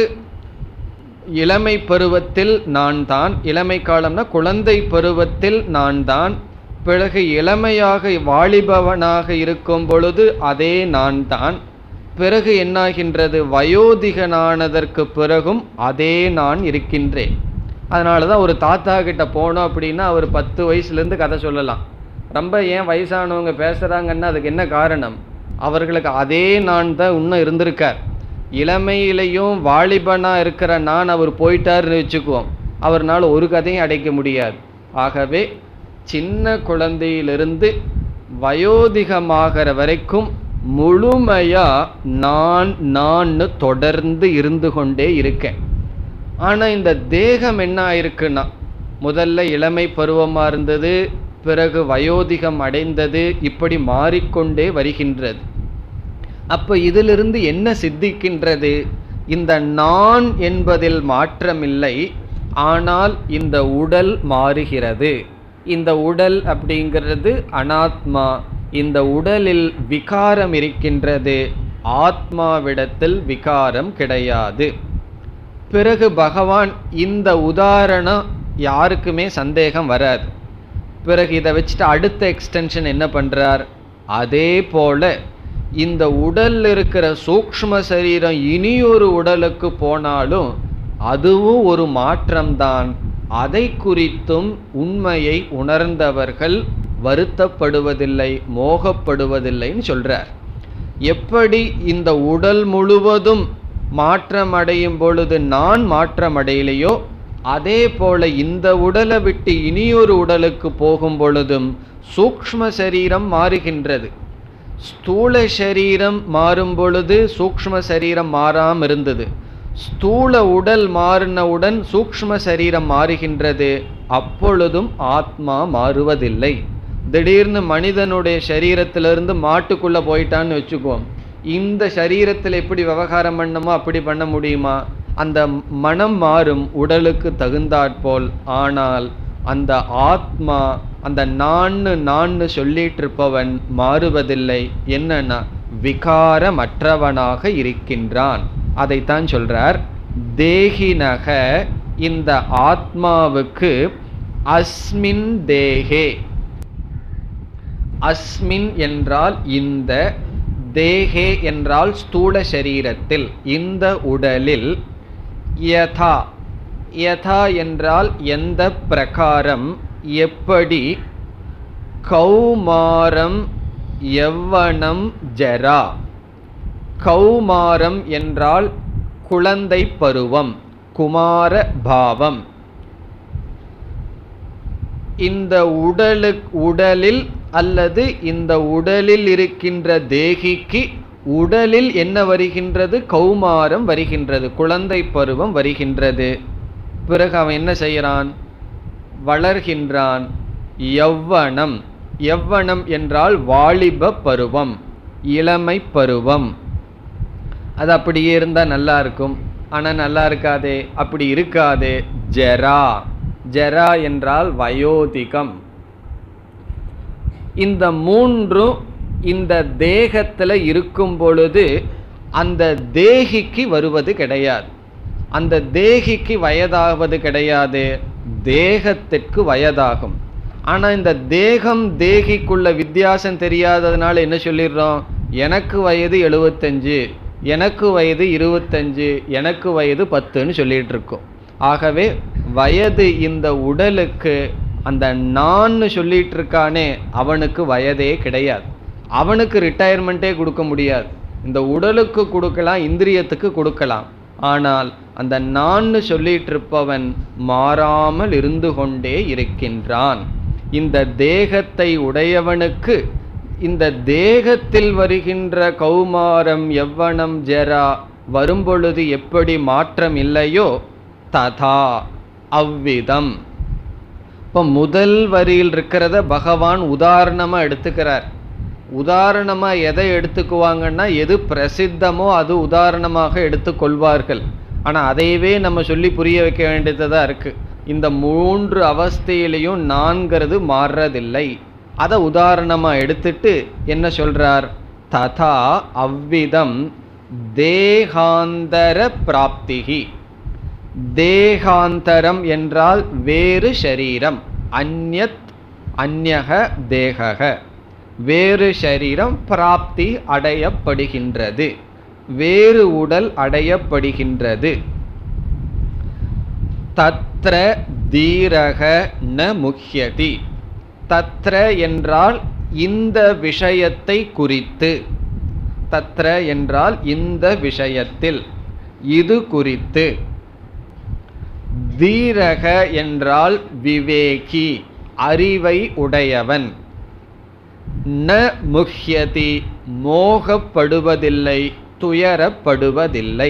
இளமை பருவத்தில் நான் தான் இளமை காலம்னா குழந்தை பருவத்தில் நான் தான் பிறகு இளமையாக வாலிபவனாக இருக்கும் பொழுது அதே நான் தான் பிறகு என்னாகின்றது வயோதிகனானதற்கு பிறகும் அதே நான் இருக்கின்றேன் அதனால தான் ஒரு தாத்தா கிட்ட போனோம் அப்படின்னா அவர் பத்து வயசுலேருந்து கதை சொல்லலாம் ரொம்ப ஏன் வயசானவங்க பேசுகிறாங்கன்னா அதுக்கு என்ன காரணம் அவர்களுக்கு அதே நான் தான் இன்னும் இருந்திருக்கார் இளமையிலையும் வாலிபனாக இருக்கிற நான் அவர் போயிட்டாருன்னு வச்சுக்குவோம் அவர்னால ஒரு கதையும் அடைக்க முடியாது ஆகவே சின்ன குழந்தையிலிருந்து வயோதிகமாகிற வரைக்கும் முழுமையா நான் நான்னு தொடர்ந்து இருந்து கொண்டே இருக்கேன் ஆனா இந்த தேகம் என்ன ஆயிருக்குன்னா முதல்ல இளமை பருவமா இருந்தது பிறகு வயோதிகம் அடைந்தது இப்படி மாறிக்கொண்டே வருகின்றது அப்ப இதிலிருந்து என்ன சித்திக்கின்றது இந்த நான் என்பதில் மாற்றமில்லை ஆனால் இந்த உடல் மாறுகிறது இந்த உடல் அப்படிங்கிறது அனாத்மா இந்த உடலில் விகாரம் இருக்கின்றது ஆத்மாவிடத்தில் விகாரம் கிடையாது பிறகு பகவான் இந்த உதாரணம் யாருக்குமே சந்தேகம் வராது பிறகு இதை வச்சுட்டு அடுத்த எக்ஸ்டென்ஷன் என்ன பண்றார் அதே போல இந்த உடல் இருக்கிற சூக்ஷ்ம சரீரம் இனியொரு உடலுக்கு போனாலும் அதுவும் ஒரு மாற்றம்தான் அதை குறித்தும் உண்மையை உணர்ந்தவர்கள் வருத்தப்படுவதில்லை மோகப்படுவதில்லைன்னு சொல்றார் எப்படி இந்த உடல் முழுவதும் மாற்றமடையும் பொழுது நான் மாற்றமடையலையோ அதே போல இந்த உடலை விட்டு இனியொரு உடலுக்கு போகும் பொழுதும் சூக்ஷ்ம சரீரம் மாறுகின்றது ஸ்தூல சரீரம் மாறும் பொழுது சூக்ஷ்ம சரீரம் மாறாம இருந்தது ஸ்தூல உடல் மாறினவுடன் சூக்ஷ்ம சரீரம் மாறுகின்றது அப்பொழுதும் ஆத்மா மாறுவதில்லை திடீர்னு மனிதனுடைய சரீரத்திலிருந்து மாட்டுக்குள்ள போயிட்டான்னு வச்சுக்குவோம் இந்த சரீரத்தில் எப்படி விவகாரம் பண்ணமோ அப்படி பண்ண முடியுமா அந்த மனம் மாறும் உடலுக்கு தகுந்தாற்போல் ஆனால் அந்த ஆத்மா அந்த நான்னு நான்னு சொல்லிட்டு இருப்பவன் மாறுவதில்லை என்னன்னா விகாரமற்றவனாக இருக்கின்றான் அதைத்தான் சொல்றார் தேகினக இந்த ஆத்மாவுக்கு அஸ்மின் தேகே அஸ்மின் என்றால் இந்த தேகே என்றால் ஸ்தூல சரீரத்தில் இந்த உடலில் யதா யதா என்றால் எந்த பிரகாரம் எப்படி கௌமாரம் யவ்வனம் ஜரா கௌமாரம் என்றால் குழந்தை பருவம் குமார பாவம் இந்த உடலு உடலில் அல்லது இந்த உடலில் இருக்கின்ற தேகிக்கு உடலில் என்ன வருகின்றது கௌமாரம் வருகின்றது குழந்தை பருவம் வருகின்றது பிறகு அவன் என்ன செய்கிறான் வளர்கின்றான் யவ்வனம் யவ்வனம் என்றால் வாலிப பருவம் இளமை பருவம் அது அப்படியே இருந்தால் நல்லா இருக்கும் ஆனால் நல்லா இருக்காதே அப்படி இருக்காதே ஜரா ஜரா என்றால் வயோதிகம் இந்த மூன்றும் இந்த தேகத்தில் இருக்கும் பொழுது அந்த தேகிக்கு வருவது கிடையாது அந்த தேகிக்கு வயதாவது கிடையாது தேகத்திற்கு வயதாகும் ஆனால் இந்த தேகம் தேகிக்குள்ள வித்தியாசம் தெரியாததுனால என்ன சொல்லிடுறோம் எனக்கு வயது எழுபத்தஞ்சு எனக்கு வயது இருபத்தஞ்சு எனக்கு வயது பத்துன்னு சொல்லிட்டு இருக்கோம் ஆகவே வயது இந்த உடலுக்கு அந்த நான்னு சொல்லிட்டு இருக்கானே அவனுக்கு வயதே கிடையாது அவனுக்கு ரிட்டையர்மெண்ட்டே கொடுக்க முடியாது இந்த உடலுக்கு கொடுக்கலாம் இந்திரியத்துக்கு கொடுக்கலாம் ஆனால் அந்த நான்னு சொல்லிட்டு இருப்பவன் மாறாமல் இருந்து கொண்டே இருக்கின்றான் இந்த தேகத்தை உடையவனுக்கு இந்த தேகத்தில் வருகின்ற கௌமாரம் எவ்வனம் ஜெரா வரும்பொழுது எப்படி மாற்றம் இல்லையோ ததா அவ்விதம் இப்போ முதல் வரியில் இருக்கிறத பகவான் உதாரணமாக எடுத்துக்கிறார் உதாரணமாக எதை எடுத்துக்குவாங்கன்னா எது பிரசித்தமோ அது உதாரணமாக எடுத்துக்கொள்வார்கள் ஆனால் அதையவே நம்ம சொல்லி புரிய வைக்க வேண்டியதாக இருக்குது இந்த மூன்று அவஸ்தையிலையும் நான்கிறது மாறுறதில்லை அதை உதாரணமாக எடுத்துட்டு என்ன சொல்றார் ததா அவ்விதம் தேகாந்தர பிராப்திகி தேகாந்தரம் என்றால் வேறு ஷரீரம் அந்யத் அந்யக தேகக வேறு ஷரீரம் பிராப்தி அடையப்படுகின்றது வேறு உடல் அடையப்படுகின்றது தத்ர தீரக ந முக்கியதி தத்ர என்றால் இந்த விஷயத்தை குறித்து தத்ர என்றால் இந்த விஷயத்தில் இது குறித்து தீரக என்றால் விவேகி அறிவை உடையவன் ந முஹ்யதி மோகப்படுவதில்லை துயரப்படுவதில்லை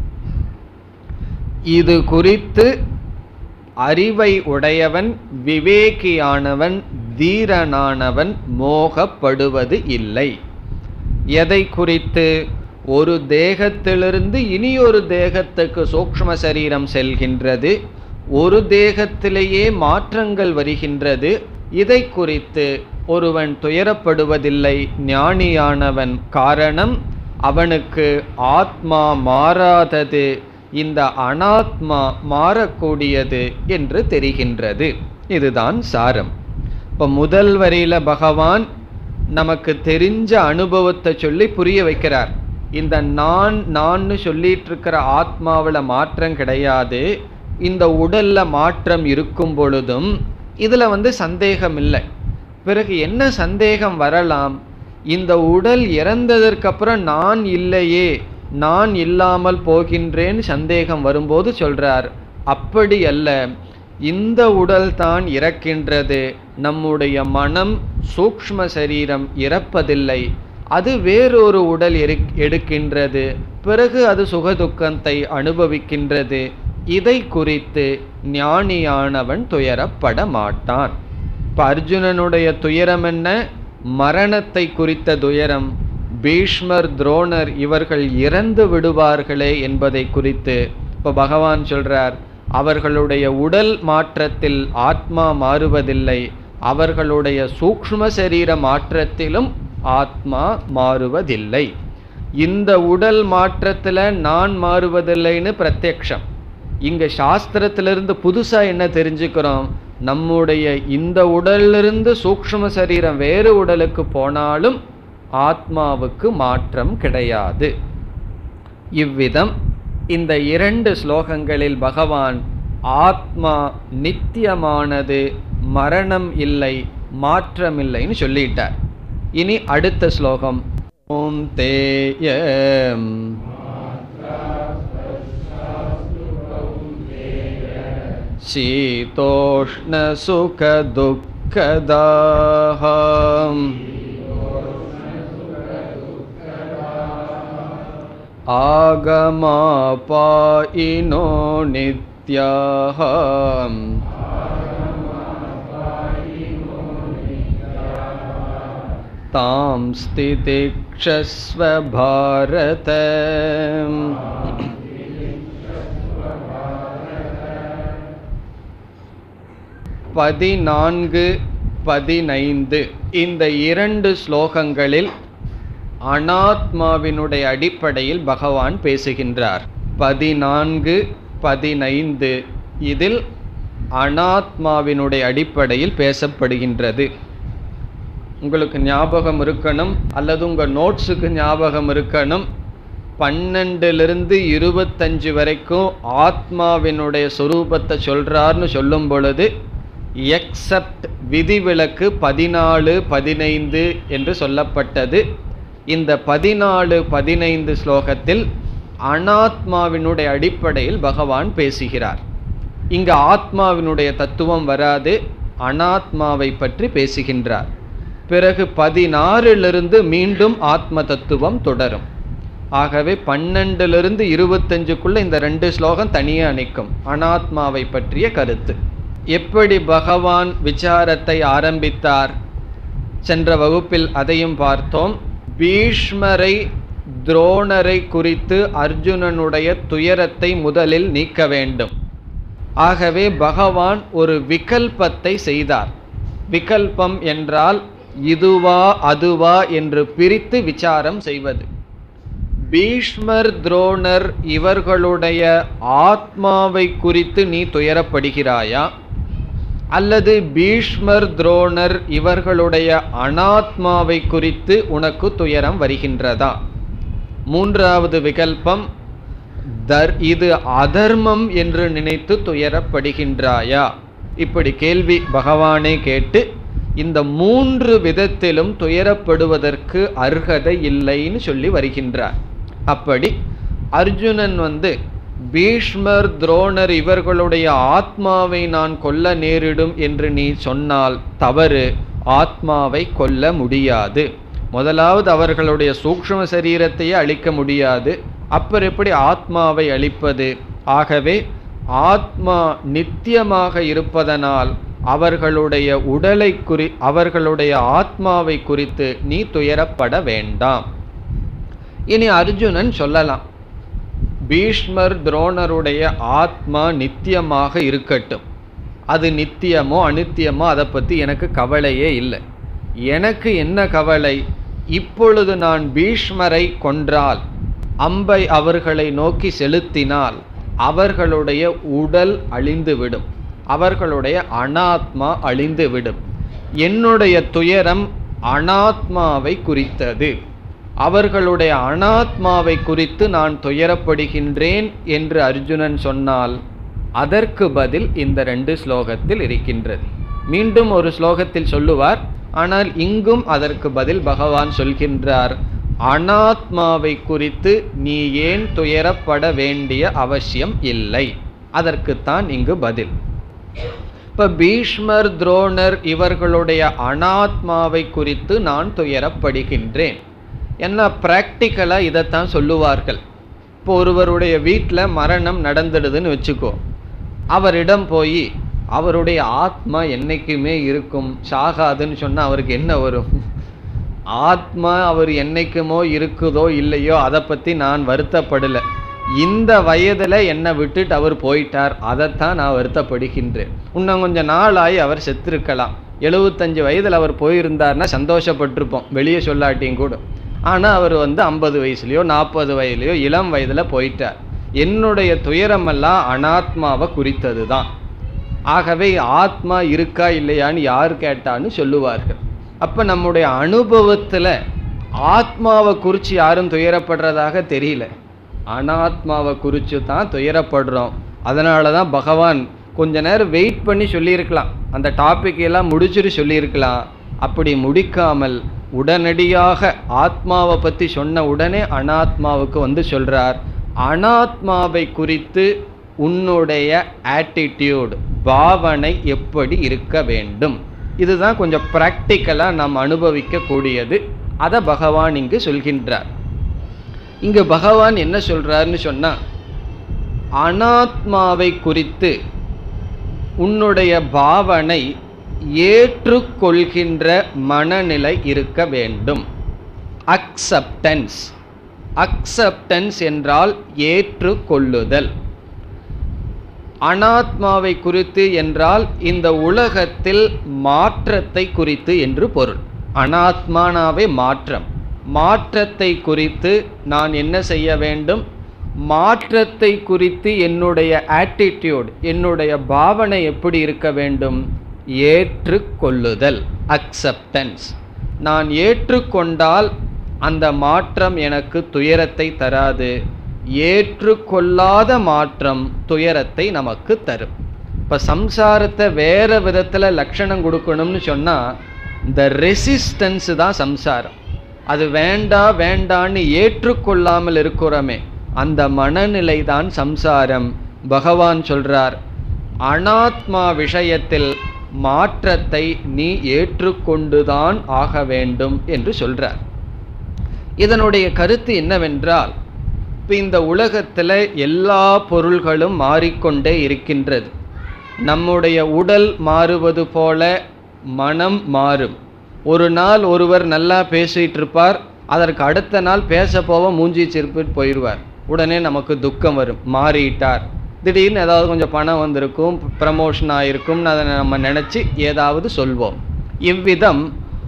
இது குறித்து அறிவை உடையவன் விவேகியானவன் தீரனானவன் மோகப்படுவது இல்லை எதை குறித்து ஒரு தேகத்திலிருந்து இனி ஒரு தேகத்துக்கு சூக்ஷ்ம சரீரம் செல்கின்றது ஒரு தேகத்திலேயே மாற்றங்கள் வருகின்றது இதை குறித்து ஒருவன் துயரப்படுவதில்லை ஞானியானவன் காரணம் அவனுக்கு ஆத்மா மாறாதது இந்த அனாத்மா மாறக்கூடியது என்று தெரிகின்றது இதுதான் சாரம் இப்போ முதல் வரியில பகவான் நமக்கு தெரிஞ்ச அனுபவத்தை சொல்லி புரிய வைக்கிறார் இந்த நான் நான்னு சொல்லிட்டு இருக்கிற ஆத்மாவில் மாற்றம் கிடையாது இந்த உடல்ல மாற்றம் இருக்கும் பொழுதும் இதுல வந்து சந்தேகம் இல்லை பிறகு என்ன சந்தேகம் வரலாம் இந்த உடல் இறந்ததற்கு அப்புறம் நான் இல்லையே நான் இல்லாமல் போகின்றேன் சந்தேகம் வரும்போது சொல்றார் அப்படி அல்ல இந்த உடல் தான் இறக்கின்றது நம்முடைய மனம் சூக்ஷ்ம சரீரம் இறப்பதில்லை அது வேறொரு உடல் எரு- எடுக்கின்றது பிறகு அது சுகதுக்கத்தை அனுபவிக்கின்றது இதை குறித்து ஞானியானவன் துயரப்பட மாட்டான் இப்ப அர்ஜுனனுடைய துயரம் என்ன மரணத்தை குறித்த துயரம் பீஷ்மர் துரோணர் இவர்கள் இறந்து விடுவார்களே என்பதை குறித்து இப்ப பகவான் சொல்றார் அவர்களுடைய உடல் மாற்றத்தில் ஆத்மா மாறுவதில்லை அவர்களுடைய சூக்ஷ்ம சரீர மாற்றத்திலும் ஆத்மா மாறுவதில்லை இந்த உடல் மாற்றத்துல நான் மாறுவதில்லைன்னு பிரத்யக்ஷம் இங்க சாஸ்திரத்திலிருந்து புதுசா என்ன தெரிஞ்சுக்கிறோம் நம்முடைய இந்த உடலிலிருந்து சூக்ஷ்ம சரீரம் வேறு உடலுக்கு போனாலும் ஆத்மாவுக்கு மாற்றம் கிடையாது இவ்விதம் இந்த இரண்டு ஸ்லோகங்களில் பகவான் ஆத்மா நித்தியமானது மரணம் இல்லை மாற்றமில்லைன்னு சொல்லிட்டார் இனி அடுத்த ஸ்லோகம் ஓம் தேயம் शीतोष्णसुखदुःखदाः आगमापायिनो नित्याः तां स्थितिक्षस्व भारत பதினான்கு பதினைந்து இந்த இரண்டு ஸ்லோகங்களில் அனாத்மாவினுடைய அடிப்படையில் பகவான் பேசுகின்றார் பதினான்கு பதினைந்து இதில் அனாத்மாவினுடைய அடிப்படையில் பேசப்படுகின்றது உங்களுக்கு ஞாபகம் இருக்கணும் அல்லது உங்கள் நோட்ஸுக்கு ஞாபகம் இருக்கணும் பன்னெண்டிலிருந்து இருபத்தஞ்சு வரைக்கும் ஆத்மாவினுடைய சொரூபத்தை சொல்றார்னு சொல்லும் பொழுது எக்ஸப்ட் விதிவிலக்கு பதினாலு பதினைந்து என்று சொல்லப்பட்டது இந்த பதினாலு பதினைந்து ஸ்லோகத்தில் அனாத்மாவினுடைய அடிப்படையில் பகவான் பேசுகிறார் இங்கு ஆத்மாவினுடைய தத்துவம் வராது அனாத்மாவை பற்றி பேசுகின்றார் பிறகு பதினாறிலிருந்து மீண்டும் ஆத்ம தத்துவம் தொடரும் ஆகவே பன்னெண்டிலிருந்து இருபத்தஞ்சுக்குள்ள இந்த ரெண்டு ஸ்லோகம் தனியே நிற்கும் அனாத்மாவை பற்றிய கருத்து எப்படி பகவான் விசாரத்தை ஆரம்பித்தார் சென்ற வகுப்பில் அதையும் பார்த்தோம் பீஷ்மரை துரோணரை குறித்து அர்ஜுனனுடைய துயரத்தை முதலில் நீக்க வேண்டும் ஆகவே பகவான் ஒரு விகல்பத்தை செய்தார் விகல்பம் என்றால் இதுவா அதுவா என்று பிரித்து விசாரம் செய்வது பீஷ்மர் துரோணர் இவர்களுடைய ஆத்மாவை குறித்து நீ துயரப்படுகிறாயா அல்லது பீஷ்மர் துரோணர் இவர்களுடைய அனாத்மாவை குறித்து உனக்கு துயரம் வருகின்றதா மூன்றாவது விகல்பம் தர் இது அதர்மம் என்று நினைத்து துயரப்படுகின்றாயா இப்படி கேள்வி பகவானே கேட்டு இந்த மூன்று விதத்திலும் துயரப்படுவதற்கு அர்ஹதை இல்லைன்னு சொல்லி வருகின்றார் அப்படி அர்ஜுனன் வந்து பீஷ்மர் துரோணர் இவர்களுடைய ஆத்மாவை நான் கொல்ல நேரிடும் என்று நீ சொன்னால் தவறு ஆத்மாவை கொல்ல முடியாது முதலாவது அவர்களுடைய சூக்ஷ்ம சரீரத்தையே அழிக்க முடியாது அப்புறம் எப்படி ஆத்மாவை அழிப்பது ஆகவே ஆத்மா நித்தியமாக இருப்பதனால் அவர்களுடைய உடலை குறி அவர்களுடைய ஆத்மாவை குறித்து நீ துயரப்பட வேண்டாம் இனி அர்ஜுனன் சொல்லலாம் பீஷ்மர் துரோணருடைய ஆத்மா நித்தியமாக இருக்கட்டும் அது நித்தியமோ அனித்தியமோ அதை பற்றி எனக்கு கவலையே இல்லை எனக்கு என்ன கவலை இப்பொழுது நான் பீஷ்மரை கொன்றால் அம்பை அவர்களை நோக்கி செலுத்தினால் அவர்களுடைய உடல் அழிந்துவிடும் அவர்களுடைய அனாத்மா அழிந்துவிடும் என்னுடைய துயரம் அனாத்மாவை குறித்தது அவர்களுடைய அனாத்மாவை குறித்து நான் துயரப்படுகின்றேன் என்று அர்ஜுனன் சொன்னால் அதற்கு பதில் இந்த ரெண்டு ஸ்லோகத்தில் இருக்கின்றது மீண்டும் ஒரு ஸ்லோகத்தில் சொல்லுவார் ஆனால் இங்கும் அதற்கு பதில் பகவான் சொல்கின்றார் அனாத்மாவை குறித்து நீ ஏன் துயரப்பட வேண்டிய அவசியம் இல்லை அதற்குத்தான் இங்கு பதில் இப்ப பீஷ்மர் துரோணர் இவர்களுடைய அனாத்மாவை குறித்து நான் துயரப்படுகின்றேன் என்ன பிராக்டிக்கலா இதைத்தான் சொல்லுவார்கள் இப்போ ஒருவருடைய வீட்டில் மரணம் நடந்துடுதுன்னு வச்சுக்கோ அவரிடம் போய் அவருடைய ஆத்மா என்னைக்குமே இருக்கும் சாகாதுன்னு சொன்னா அவருக்கு என்ன வரும் ஆத்மா அவர் என்னைக்குமோ இருக்குதோ இல்லையோ அதை பத்தி நான் வருத்தப்படல இந்த வயதுல என்னை விட்டுட்டு அவர் போயிட்டார் அதைத்தான் நான் வருத்தப்படுகின்றேன் இன்னும் கொஞ்சம் நாளாகி அவர் செத்திருக்கலாம் எழுபத்தஞ்சு வயதில் அவர் போயிருந்தார்னா சந்தோஷப்பட்டிருப்போம் வெளியே சொல்லாட்டியும் கூட ஆனால் அவர் வந்து ஐம்பது வயசுலையோ நாற்பது வயதுலையோ இளம் வயதில் போயிட்டார் என்னுடைய துயரமெல்லாம் அனாத்மாவை குறித்தது தான் ஆகவே ஆத்மா இருக்கா இல்லையான்னு யார் கேட்டான்னு சொல்லுவார்கள் அப்போ நம்முடைய அனுபவத்தில் ஆத்மாவை குறித்து யாரும் துயரப்படுறதாக தெரியல அனாத்மாவை குறித்து தான் துயரப்படுறோம் அதனால தான் பகவான் கொஞ்ச நேரம் வெயிட் பண்ணி சொல்லியிருக்கலாம் அந்த டாபிக் எல்லாம் முடிச்சுட்டு சொல்லியிருக்கலாம் அப்படி முடிக்காமல் உடனடியாக ஆத்மாவை பற்றி சொன்ன உடனே அனாத்மாவுக்கு வந்து சொல்றார் அனாத்மாவை குறித்து உன்னுடைய ஆட்டிடியூட் பாவனை எப்படி இருக்க வேண்டும் இதுதான் கொஞ்சம் ப்ராக்டிக்கலாக நாம் அனுபவிக்க கூடியது அதை பகவான் இங்கு சொல்கின்றார் இங்கு பகவான் என்ன சொல்றாருன்னு சொன்னா அனாத்மாவை குறித்து உன்னுடைய பாவனை ஏற்றுக்கொள்கின்ற மனநிலை இருக்க வேண்டும் அக்செப்டன்ஸ் அக்செப்டன்ஸ் என்றால் ஏற்றுக்கொள்ளுதல் அனாத்மாவை குறித்து என்றால் இந்த உலகத்தில் மாற்றத்தை குறித்து என்று பொருள் அனாத்மானாவே மாற்றம் மாற்றத்தை குறித்து நான் என்ன செய்ய வேண்டும் மாற்றத்தை குறித்து என்னுடைய ஆட்டிடியூட் என்னுடைய பாவனை எப்படி இருக்க வேண்டும் ஏற்றுக்கொள்ளுதல் அக்செப்டன்ஸ் நான் ஏற்றுக்கொண்டால் அந்த மாற்றம் எனக்கு துயரத்தை தராது ஏற்றுக்கொள்ளாத மாற்றம் துயரத்தை நமக்கு தரும் இப்போ சம்சாரத்தை வேற விதத்தில் லட்சணம் கொடுக்கணும்னு சொன்னால் இந்த ரெசிஸ்டன்ஸ் தான் சம்சாரம் அது வேண்டா வேண்டான்னு ஏற்றுக்கொள்ளாமல் இருக்கிறோமே அந்த மனநிலை தான் சம்சாரம் பகவான் சொல்றார் அனாத்மா விஷயத்தில் மாற்றத்தை நீ ஏற்றுக்கொண்டுதான் ஆக வேண்டும் என்று சொல்றார் இதனுடைய கருத்து என்னவென்றால் இப்போ இந்த உலகத்தில் எல்லா பொருள்களும் மாறிக்கொண்டே இருக்கின்றது நம்முடைய உடல் மாறுவது போல மனம் மாறும் ஒரு நாள் ஒருவர் நல்லா பேசிட்டு இருப்பார் அதற்கு அடுத்த நாள் பேச போக மூஞ்சி சிரிப்பிட்டு போயிடுவார் உடனே நமக்கு துக்கம் வரும் மாறிட்டார் திடீர்னு ஏதாவது கொஞ்சம் பணம் வந்திருக்கும் ப்ரமோஷன் ஆயிருக்கும் அதை நம்ம நினச்சி ஏதாவது சொல்வோம் இவ்விதம்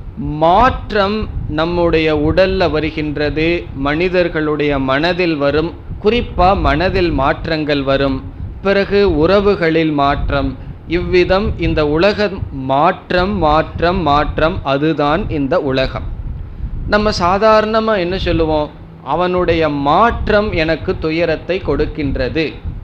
மாற்றம் நம்முடைய உடல்ல வருகின்றது மனிதர்களுடைய மனதில் வரும் குறிப்பா மனதில் மாற்றங்கள் வரும் பிறகு உறவுகளில் மாற்றம் இவ்விதம் இந்த உலகம் மாற்றம் மாற்றம் மாற்றம் அதுதான் இந்த உலகம் நம்ம சாதாரணமாக என்ன சொல்லுவோம் அவனுடைய மாற்றம் எனக்கு துயரத்தை கொடுக்கின்றது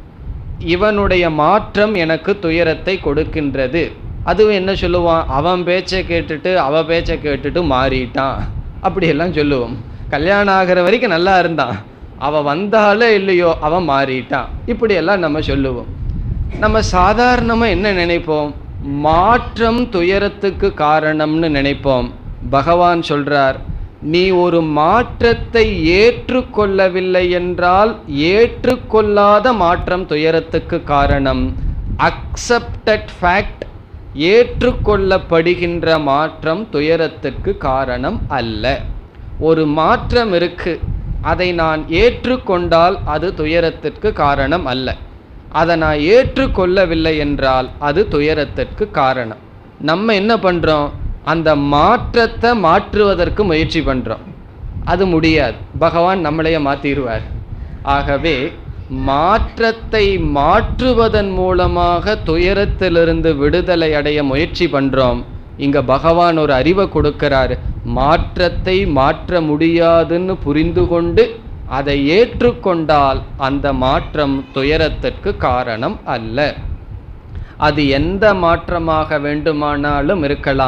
இவனுடைய மாற்றம் எனக்கு துயரத்தை கொடுக்கின்றது அதுவும் என்ன சொல்லுவான் அவன் பேச்சை கேட்டுட்டு அவ பேச்சை கேட்டுட்டு மாறிட்டான் அப்படியெல்லாம் சொல்லுவோம் கல்யாணம் ஆகிற வரைக்கும் நல்லா இருந்தான் அவ வந்தாலே இல்லையோ அவன் மாறிட்டான் இப்படியெல்லாம் நம்ம சொல்லுவோம் நம்ம சாதாரணமாக என்ன நினைப்போம் மாற்றம் துயரத்துக்கு காரணம்னு நினைப்போம் பகவான் சொல்றார் நீ ஒரு மாற்றத்தை ஏற்றுக்கொள்ளவில்லை என்றால் ஏற்றுக்கொள்ளாத மாற்றம் துயரத்துக்கு காரணம் அக்செப்டட் ஃபேக்ட் ஏற்றுக்கொள்ளப்படுகின்ற மாற்றம் துயரத்துக்கு காரணம் அல்ல ஒரு மாற்றம் இருக்கு அதை நான் ஏற்றுக்கொண்டால் அது துயரத்திற்கு காரணம் அல்ல அதை நான் ஏற்றுக்கொள்ளவில்லை என்றால் அது துயரத்திற்கு காரணம் நம்ம என்ன பண்றோம் அந்த மாற்றத்தை மாற்றுவதற்கு முயற்சி பண்றோம் அது முடியாது பகவான் நம்மளைய மாத்திடுவார் ஆகவே மாற்றத்தை மாற்றுவதன் மூலமாக துயரத்திலிருந்து விடுதலை அடைய முயற்சி பண்றோம் இங்க பகவான் ஒரு அறிவை கொடுக்கிறார் மாற்றத்தை மாற்ற முடியாதுன்னு புரிந்து கொண்டு அதை ஏற்றுக்கொண்டால் அந்த மாற்றம் துயரத்திற்கு காரணம் அல்ல அது எந்த மாற்றமாக வேண்டுமானாலும் இருக்கலாம்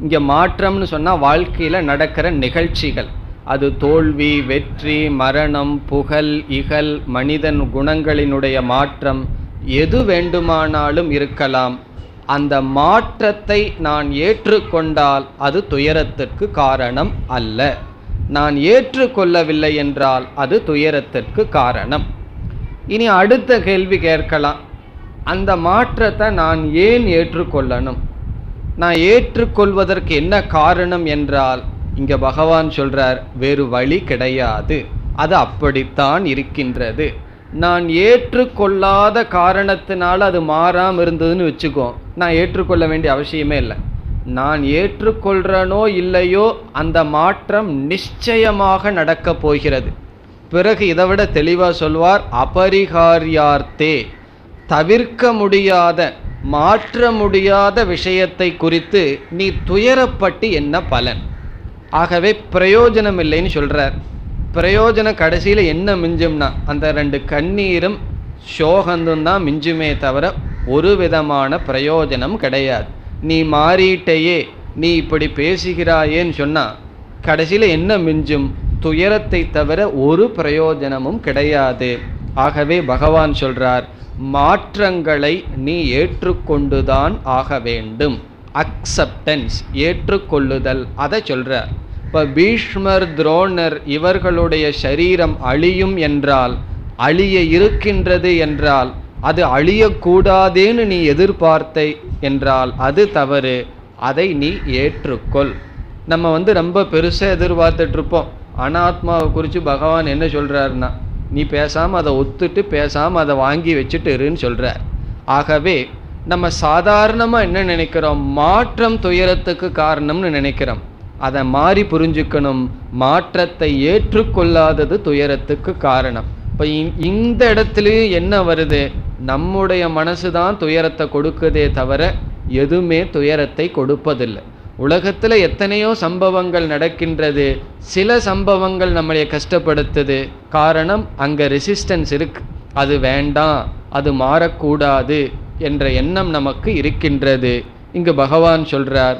இங்கே மாற்றம்னு சொன்னால் வாழ்க்கையில் நடக்கிற நிகழ்ச்சிகள் அது தோல்வி வெற்றி மரணம் புகழ் இகழ் மனிதன் குணங்களினுடைய மாற்றம் எது வேண்டுமானாலும் இருக்கலாம் அந்த மாற்றத்தை நான் ஏற்றுக்கொண்டால் அது துயரத்திற்கு காரணம் அல்ல நான் ஏற்றுக்கொள்ளவில்லை என்றால் அது துயரத்திற்கு காரணம் இனி அடுத்த கேள்வி கேட்கலாம் அந்த மாற்றத்தை நான் ஏன் ஏற்றுக்கொள்ளணும் நான் ஏற்றுக்கொள்வதற்கு என்ன காரணம் என்றால் இங்க பகவான் சொல்றார் வேறு வழி கிடையாது அது அப்படித்தான் இருக்கின்றது நான் ஏற்றுக்கொள்ளாத காரணத்தினால அது மாறாம இருந்ததுன்னு வச்சுக்கோ நான் ஏற்றுக்கொள்ள வேண்டிய அவசியமே இல்லை நான் ஏற்றுக்கொள்றனோ இல்லையோ அந்த மாற்றம் நிச்சயமாக நடக்கப் போகிறது பிறகு இதை விட தெளிவாக சொல்வார் அபரிகாரியார்த்தே தவிர்க்க முடியாத மாற்ற முடியாத விஷயத்தை குறித்து நீ துயரப்பட்டு என்ன பலன் ஆகவே பிரயோஜனம் இல்லைன்னு சொல்றார் பிரயோஜனம் கடைசியில் என்ன மிஞ்சும்னா அந்த ரெண்டு கண்ணீரும் சோகந்தும் தான் மிஞ்சுமே தவிர ஒரு விதமான பிரயோஜனம் கிடையாது நீ மாறிட்டேயே நீ இப்படி பேசுகிறாயேன்னு சொன்னா கடைசியில் என்ன மிஞ்சும் துயரத்தை தவிர ஒரு பிரயோஜனமும் கிடையாது ஆகவே பகவான் சொல்றார் மாற்றங்களை நீ ஏற்றுக்கொண்டுதான் ஆக வேண்டும் அக்செப்டன்ஸ் ஏற்றுக்கொள்ளுதல் அதை சொல்றார் இப்போ பீஷ்மர் துரோணர் இவர்களுடைய சரீரம் அழியும் என்றால் அழிய இருக்கின்றது என்றால் அது அழியக்கூடாதேன்னு நீ எதிர்பார்த்தை என்றால் அது தவறு அதை நீ ஏற்றுக்கொள் நம்ம வந்து ரொம்ப பெருசாக எதிர்பார்த்துட்டு இருப்போம் அனாத்மாவை குறித்து பகவான் என்ன சொல்றாருன்னா நீ பேசாமல் அதை ஒத்துட்டு பேசாமல் அதை வாங்கி வச்சுட்டு இருன்னு சொல்றார் ஆகவே நம்ம சாதாரணமாக என்ன நினைக்கிறோம் மாற்றம் துயரத்துக்கு காரணம்னு நினைக்கிறோம் அதை மாறி புரிஞ்சுக்கணும் மாற்றத்தை ஏற்றுக்கொள்ளாதது துயரத்துக்கு காரணம் இப்போ இந்த இடத்துலையும் என்ன வருது நம்முடைய மனசு தான் துயரத்தை கொடுக்குதே தவிர எதுவுமே துயரத்தை கொடுப்பதில்லை உலகத்தில் எத்தனையோ சம்பவங்கள் நடக்கின்றது சில சம்பவங்கள் நம்மளை கஷ்டப்படுத்துது காரணம் அங்கே ரெசிஸ்டன்ஸ் இருக்கு அது வேண்டாம் அது மாறக்கூடாது என்ற எண்ணம் நமக்கு இருக்கின்றது இங்கு பகவான் சொல்றார்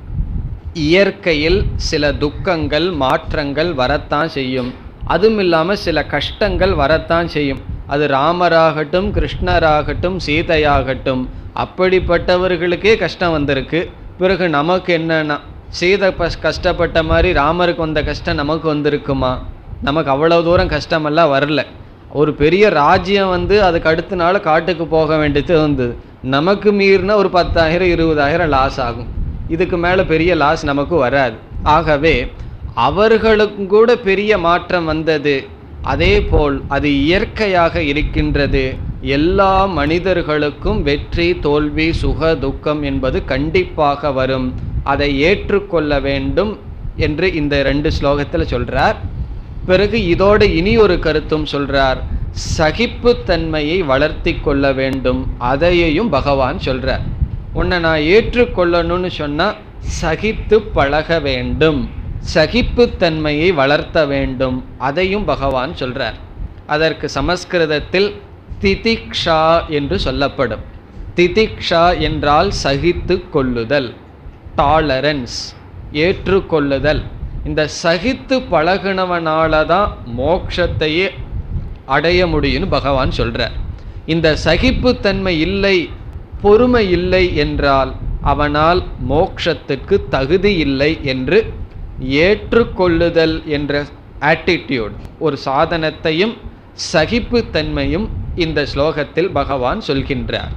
இயற்கையில் சில துக்கங்கள் மாற்றங்கள் வரத்தான் செய்யும் அதுவும் இல்லாமல் சில கஷ்டங்கள் வரத்தான் செய்யும் அது ராமராகட்டும் கிருஷ்ணராகட்டும் சீதையாகட்டும் அப்படிப்பட்டவர்களுக்கே கஷ்டம் வந்திருக்கு பிறகு நமக்கு என்னன்னா சீதை பஸ் கஷ்டப்பட்ட மாதிரி ராமருக்கு வந்த கஷ்டம் நமக்கு வந்திருக்குமா நமக்கு அவ்வளோ தூரம் கஷ்டமெல்லாம் வரல ஒரு பெரிய ராஜ்யம் வந்து அதுக்கு அடுத்த நாள் காட்டுக்கு போக வேண்டியது வந்தது நமக்கு மீறினா ஒரு பத்தாயிரம் இருபதாயிரம் லாஸ் ஆகும் இதுக்கு மேலே பெரிய லாஸ் நமக்கு வராது ஆகவே அவர்களுக்கும் கூட பெரிய மாற்றம் வந்தது அதே போல் அது இயற்கையாக இருக்கின்றது எல்லா மனிதர்களுக்கும் வெற்றி தோல்வி சுக துக்கம் என்பது கண்டிப்பாக வரும் அதை ஏற்றுக்கொள்ள வேண்டும் என்று இந்த ரெண்டு ஸ்லோகத்தில் சொல்றார் பிறகு இதோடு இனி ஒரு கருத்தும் சொல்றார் சகிப்புத்தன்மையை வளர்த்தி கொள்ள வேண்டும் அதையையும் பகவான் சொல்றார் உன்னை நான் ஏற்றுக்கொள்ளணும்னு சொன்னா சகித்து பழக வேண்டும் சகிப்புத்தன்மையை வளர்த்த வேண்டும் அதையும் பகவான் சொல்றார் அதற்கு சமஸ்கிருதத்தில் திதிக்ஷா என்று சொல்லப்படும் திதிக்ஷா என்றால் சகித்து கொள்ளுதல் டாலரன்ஸ் ஏற்றுக்கொள்ளுதல் இந்த சகித்து பழகுனவனால தான் மோட்சத்தையே அடைய முடியும்னு பகவான் சொல்றார் இந்த சகிப்புத்தன்மை இல்லை பொறுமை இல்லை என்றால் அவனால் மோட்சத்துக்கு தகுதி இல்லை என்று ஏற்றுக்கொள்ளுதல் என்ற ஆட்டிடியூட் ஒரு சாதனத்தையும் சகிப்புத்தன்மையும் இந்த ஸ்லோகத்தில் பகவான் சொல்கின்றார்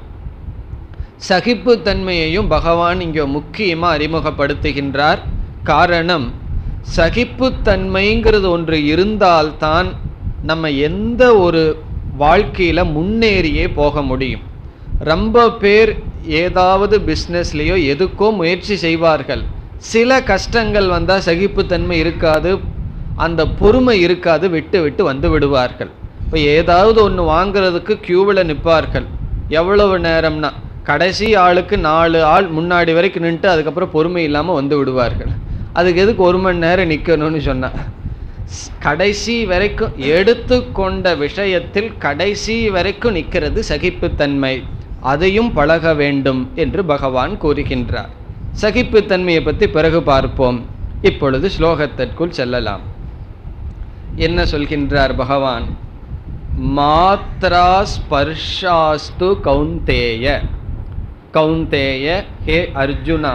சகிப்புத்தன்மையையும் பகவான் இங்கே முக்கியமாக அறிமுகப்படுத்துகின்றார் காரணம் சகிப்புத்தன்மைங்கிறது ஒன்று இருந்தால்தான் நம்ம எந்த ஒரு வாழ்க்கையில் முன்னேறியே போக முடியும் ரொம்ப பேர் ஏதாவது பிஸ்னஸ்லேயோ எதுக்கோ முயற்சி செய்வார்கள் சில கஷ்டங்கள் வந்தால் சகிப்புத்தன்மை இருக்காது அந்த பொறுமை இருக்காது விட்டு விட்டு வந்து விடுவார்கள் இப்போ ஏதாவது ஒன்று வாங்குறதுக்கு க்யூவில் நிற்பார்கள் எவ்வளவு நேரம்னா கடைசி ஆளுக்கு நாலு ஆள் முன்னாடி வரைக்கும் நின்றுட்டு அதுக்கப்புறம் பொறுமை இல்லாமல் வந்து விடுவார்கள் அதுக்கு எதுக்கு ஒரு மணி நேரம் நிற்கணும்னு சொன்னா கடைசி வரைக்கும் எடுத்துக்கொண்ட விஷயத்தில் கடைசி வரைக்கும் நிற்கிறது சகிப்புத்தன்மை அதையும் பழக வேண்டும் என்று பகவான் கூறுகின்றார் சகிப்புத்தன்மையை பற்றி பிறகு பார்ப்போம் இப்பொழுது ஸ்லோகத்திற்குள் செல்லலாம் என்ன சொல்கின்றார் பகவான் மாத்ரா ஸ்பர்ஷாஸ்து கௌந்தேய கௌந்தேய ஹே அர்ஜுனா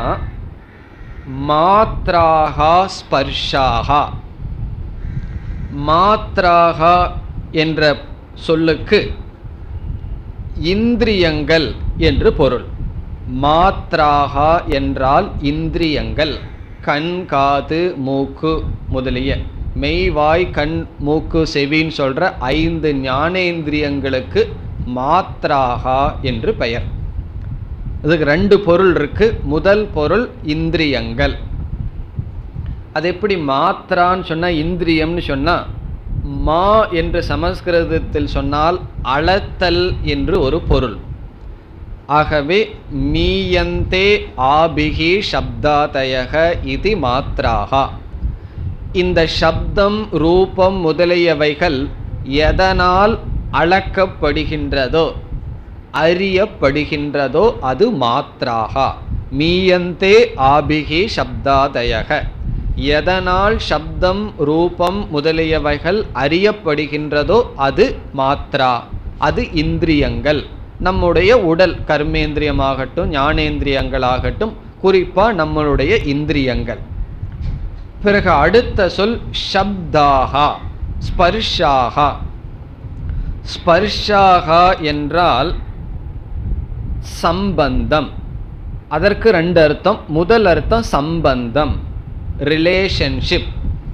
மாத்ராகா ஸ்பர்ஷாகா மாத்ராகா என்ற சொல்லுக்கு இந்திரியங்கள் என்று பொருள் மாத்ராகா என்றால் இந்திரியங்கள் கண் காது மூக்கு முதலிய மெய்வாய் கண் மூக்கு செவின்னு சொல்ற ஐந்து ஞானேந்திரியங்களுக்கு மாத்ராகா என்று பெயர் அதுக்கு ரெண்டு பொருள் இருக்கு முதல் பொருள் இந்திரியங்கள் அது எப்படி மாத்ரான்னு சொன்னா இந்திரியம்னு சொன்னா மா என்று சமஸ்கிருதத்தில் சொன்னால் அளத்தல் என்று ஒரு பொருள் ஆகவே மீயந்தே ஆபிகி சப்தாதயக இது மாத்ராகா இந்த சப்தம் ரூபம் முதலியவைகள் எதனால் அளக்கப்படுகின்றதோ அறியப்படுகின்றதோ அது மாத்ராகா மீயந்தே ஆபிகி சப்தாதயக எதனால் சப்தம் ரூபம் முதலியவைகள் அறியப்படுகின்றதோ அது மாத்ரா அது இந்திரியங்கள் நம்முடைய உடல் கர்மேந்திரியமாகட்டும் ஞானேந்திரியங்களாகட்டும் குறிப்பா நம்மளுடைய இந்திரியங்கள் பிறகு அடுத்த சொல் ஷப்தாகா ஸ்பர்ஷாகா ஸ்பர்ஷாகா என்றால் சம்பந்தம் அதற்கு ரெண்டு அர்த்தம் முதல் அர்த்தம் சம்பந்தம் ரிலேஷன்ஷிப்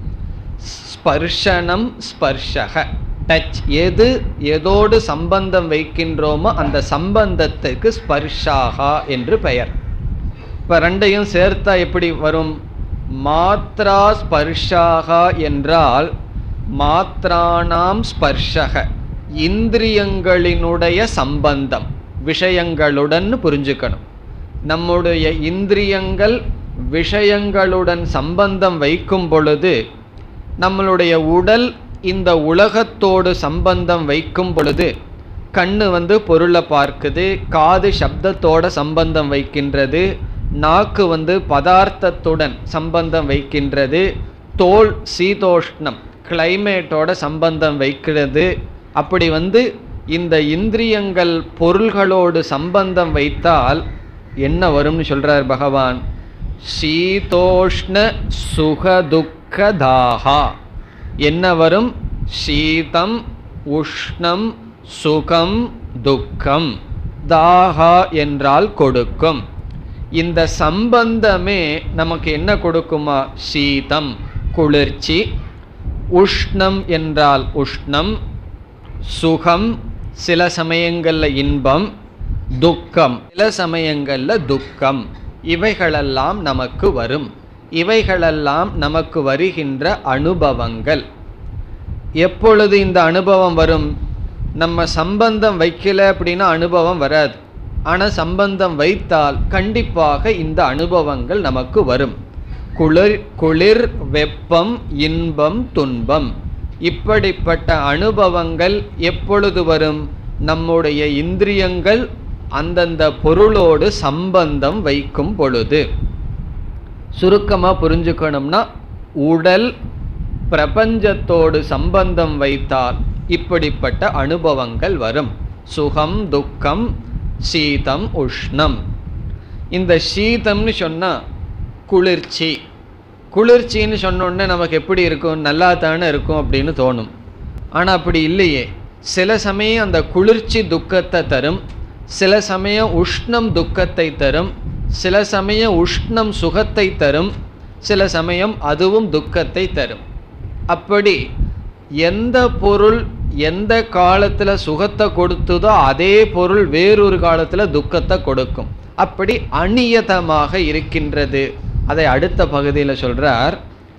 ஸ்பர்ஷனம் ஸ்பர்ஷக டச் எது எதோடு சம்பந்தம் வைக்கின்றோமோ அந்த சம்பந்தத்துக்கு ஸ்பர்ஷாகா என்று பெயர் இப்போ ரெண்டையும் சேர்த்தா எப்படி வரும் மாத்ரா ஸ்பர்ஷாகா என்றால் மாத்ராணாம் ஸ்பர்ஷக இந்திரியங்களினுடைய சம்பந்தம் விஷயங்களுடன் புரிஞ்சுக்கணும் நம்முடைய இந்திரியங்கள் விஷயங்களுடன் சம்பந்தம் வைக்கும் பொழுது நம்மளுடைய உடல் இந்த உலகத்தோடு சம்பந்தம் வைக்கும் பொழுது கண்ணு வந்து பொருளை பார்க்குது காது சப்தத்தோட சம்பந்தம் வைக்கின்றது நாக்கு வந்து பதார்த்தத்துடன் சம்பந்தம் வைக்கின்றது தோல் சீதோஷ்ணம் கிளைமேட்டோட சம்பந்தம் வைக்கிறது அப்படி வந்து இந்த இந்திரியங்கள் பொருள்களோடு சம்பந்தம் வைத்தால் என்ன வரும்னு சொல்றார் பகவான் சீதோஷ்ண சுகதுக்கதாகா என்ன வரும் சீதம் உஷ்ணம் சுகம் துக்கம் தாகா என்றால் கொடுக்கும் இந்த சம்பந்தமே நமக்கு என்ன கொடுக்குமா சீதம் குளிர்ச்சி உஷ்ணம் என்றால் உஷ்ணம் சுகம் சில சமயங்களில் இன்பம் துக்கம் சில சமயங்களில் துக்கம் இவைகளெல்லாம் நமக்கு வரும் இவைகளெல்லாம் நமக்கு வருகின்ற அனுபவங்கள் எப்பொழுது இந்த அனுபவம் வரும் நம்ம சம்பந்தம் வைக்கல அப்படின்னா அனுபவம் வராது ஆனால் சம்பந்தம் வைத்தால் கண்டிப்பாக இந்த அனுபவங்கள் நமக்கு வரும் குளிர் குளிர் வெப்பம் இன்பம் துன்பம் இப்படிப்பட்ட அனுபவங்கள் எப்பொழுது வரும் நம்முடைய இந்திரியங்கள் அந்தந்த பொருளோடு சம்பந்தம் வைக்கும் பொழுது சுருக்கமாக புரிஞ்சுக்கணும்னா உடல் பிரபஞ்சத்தோடு சம்பந்தம் வைத்தால் இப்படிப்பட்ட அனுபவங்கள் வரும் சுகம் துக்கம் சீதம் உஷ்ணம் இந்த சீதம்னு சொன்னால் குளிர்ச்சி குளிர்ச்சின்னு சொன்னோடனே நமக்கு எப்படி இருக்கும் நல்லா தானே இருக்கும் அப்படின்னு தோணும் ஆனால் அப்படி இல்லையே சில சமயம் அந்த குளிர்ச்சி துக்கத்தை தரும் சில சமயம் உஷ்ணம் துக்கத்தை தரும் சில சமயம் உஷ்ணம் சுகத்தை தரும் சில சமயம் அதுவும் துக்கத்தை தரும் அப்படி எந்த பொருள் எந்த காலத்தில் சுகத்தை கொடுத்ததோ அதே பொருள் வேறொரு காலத்தில் துக்கத்தை கொடுக்கும் அப்படி அநியதமாக இருக்கின்றது அதை அடுத்த பகுதியில் சொல்றார்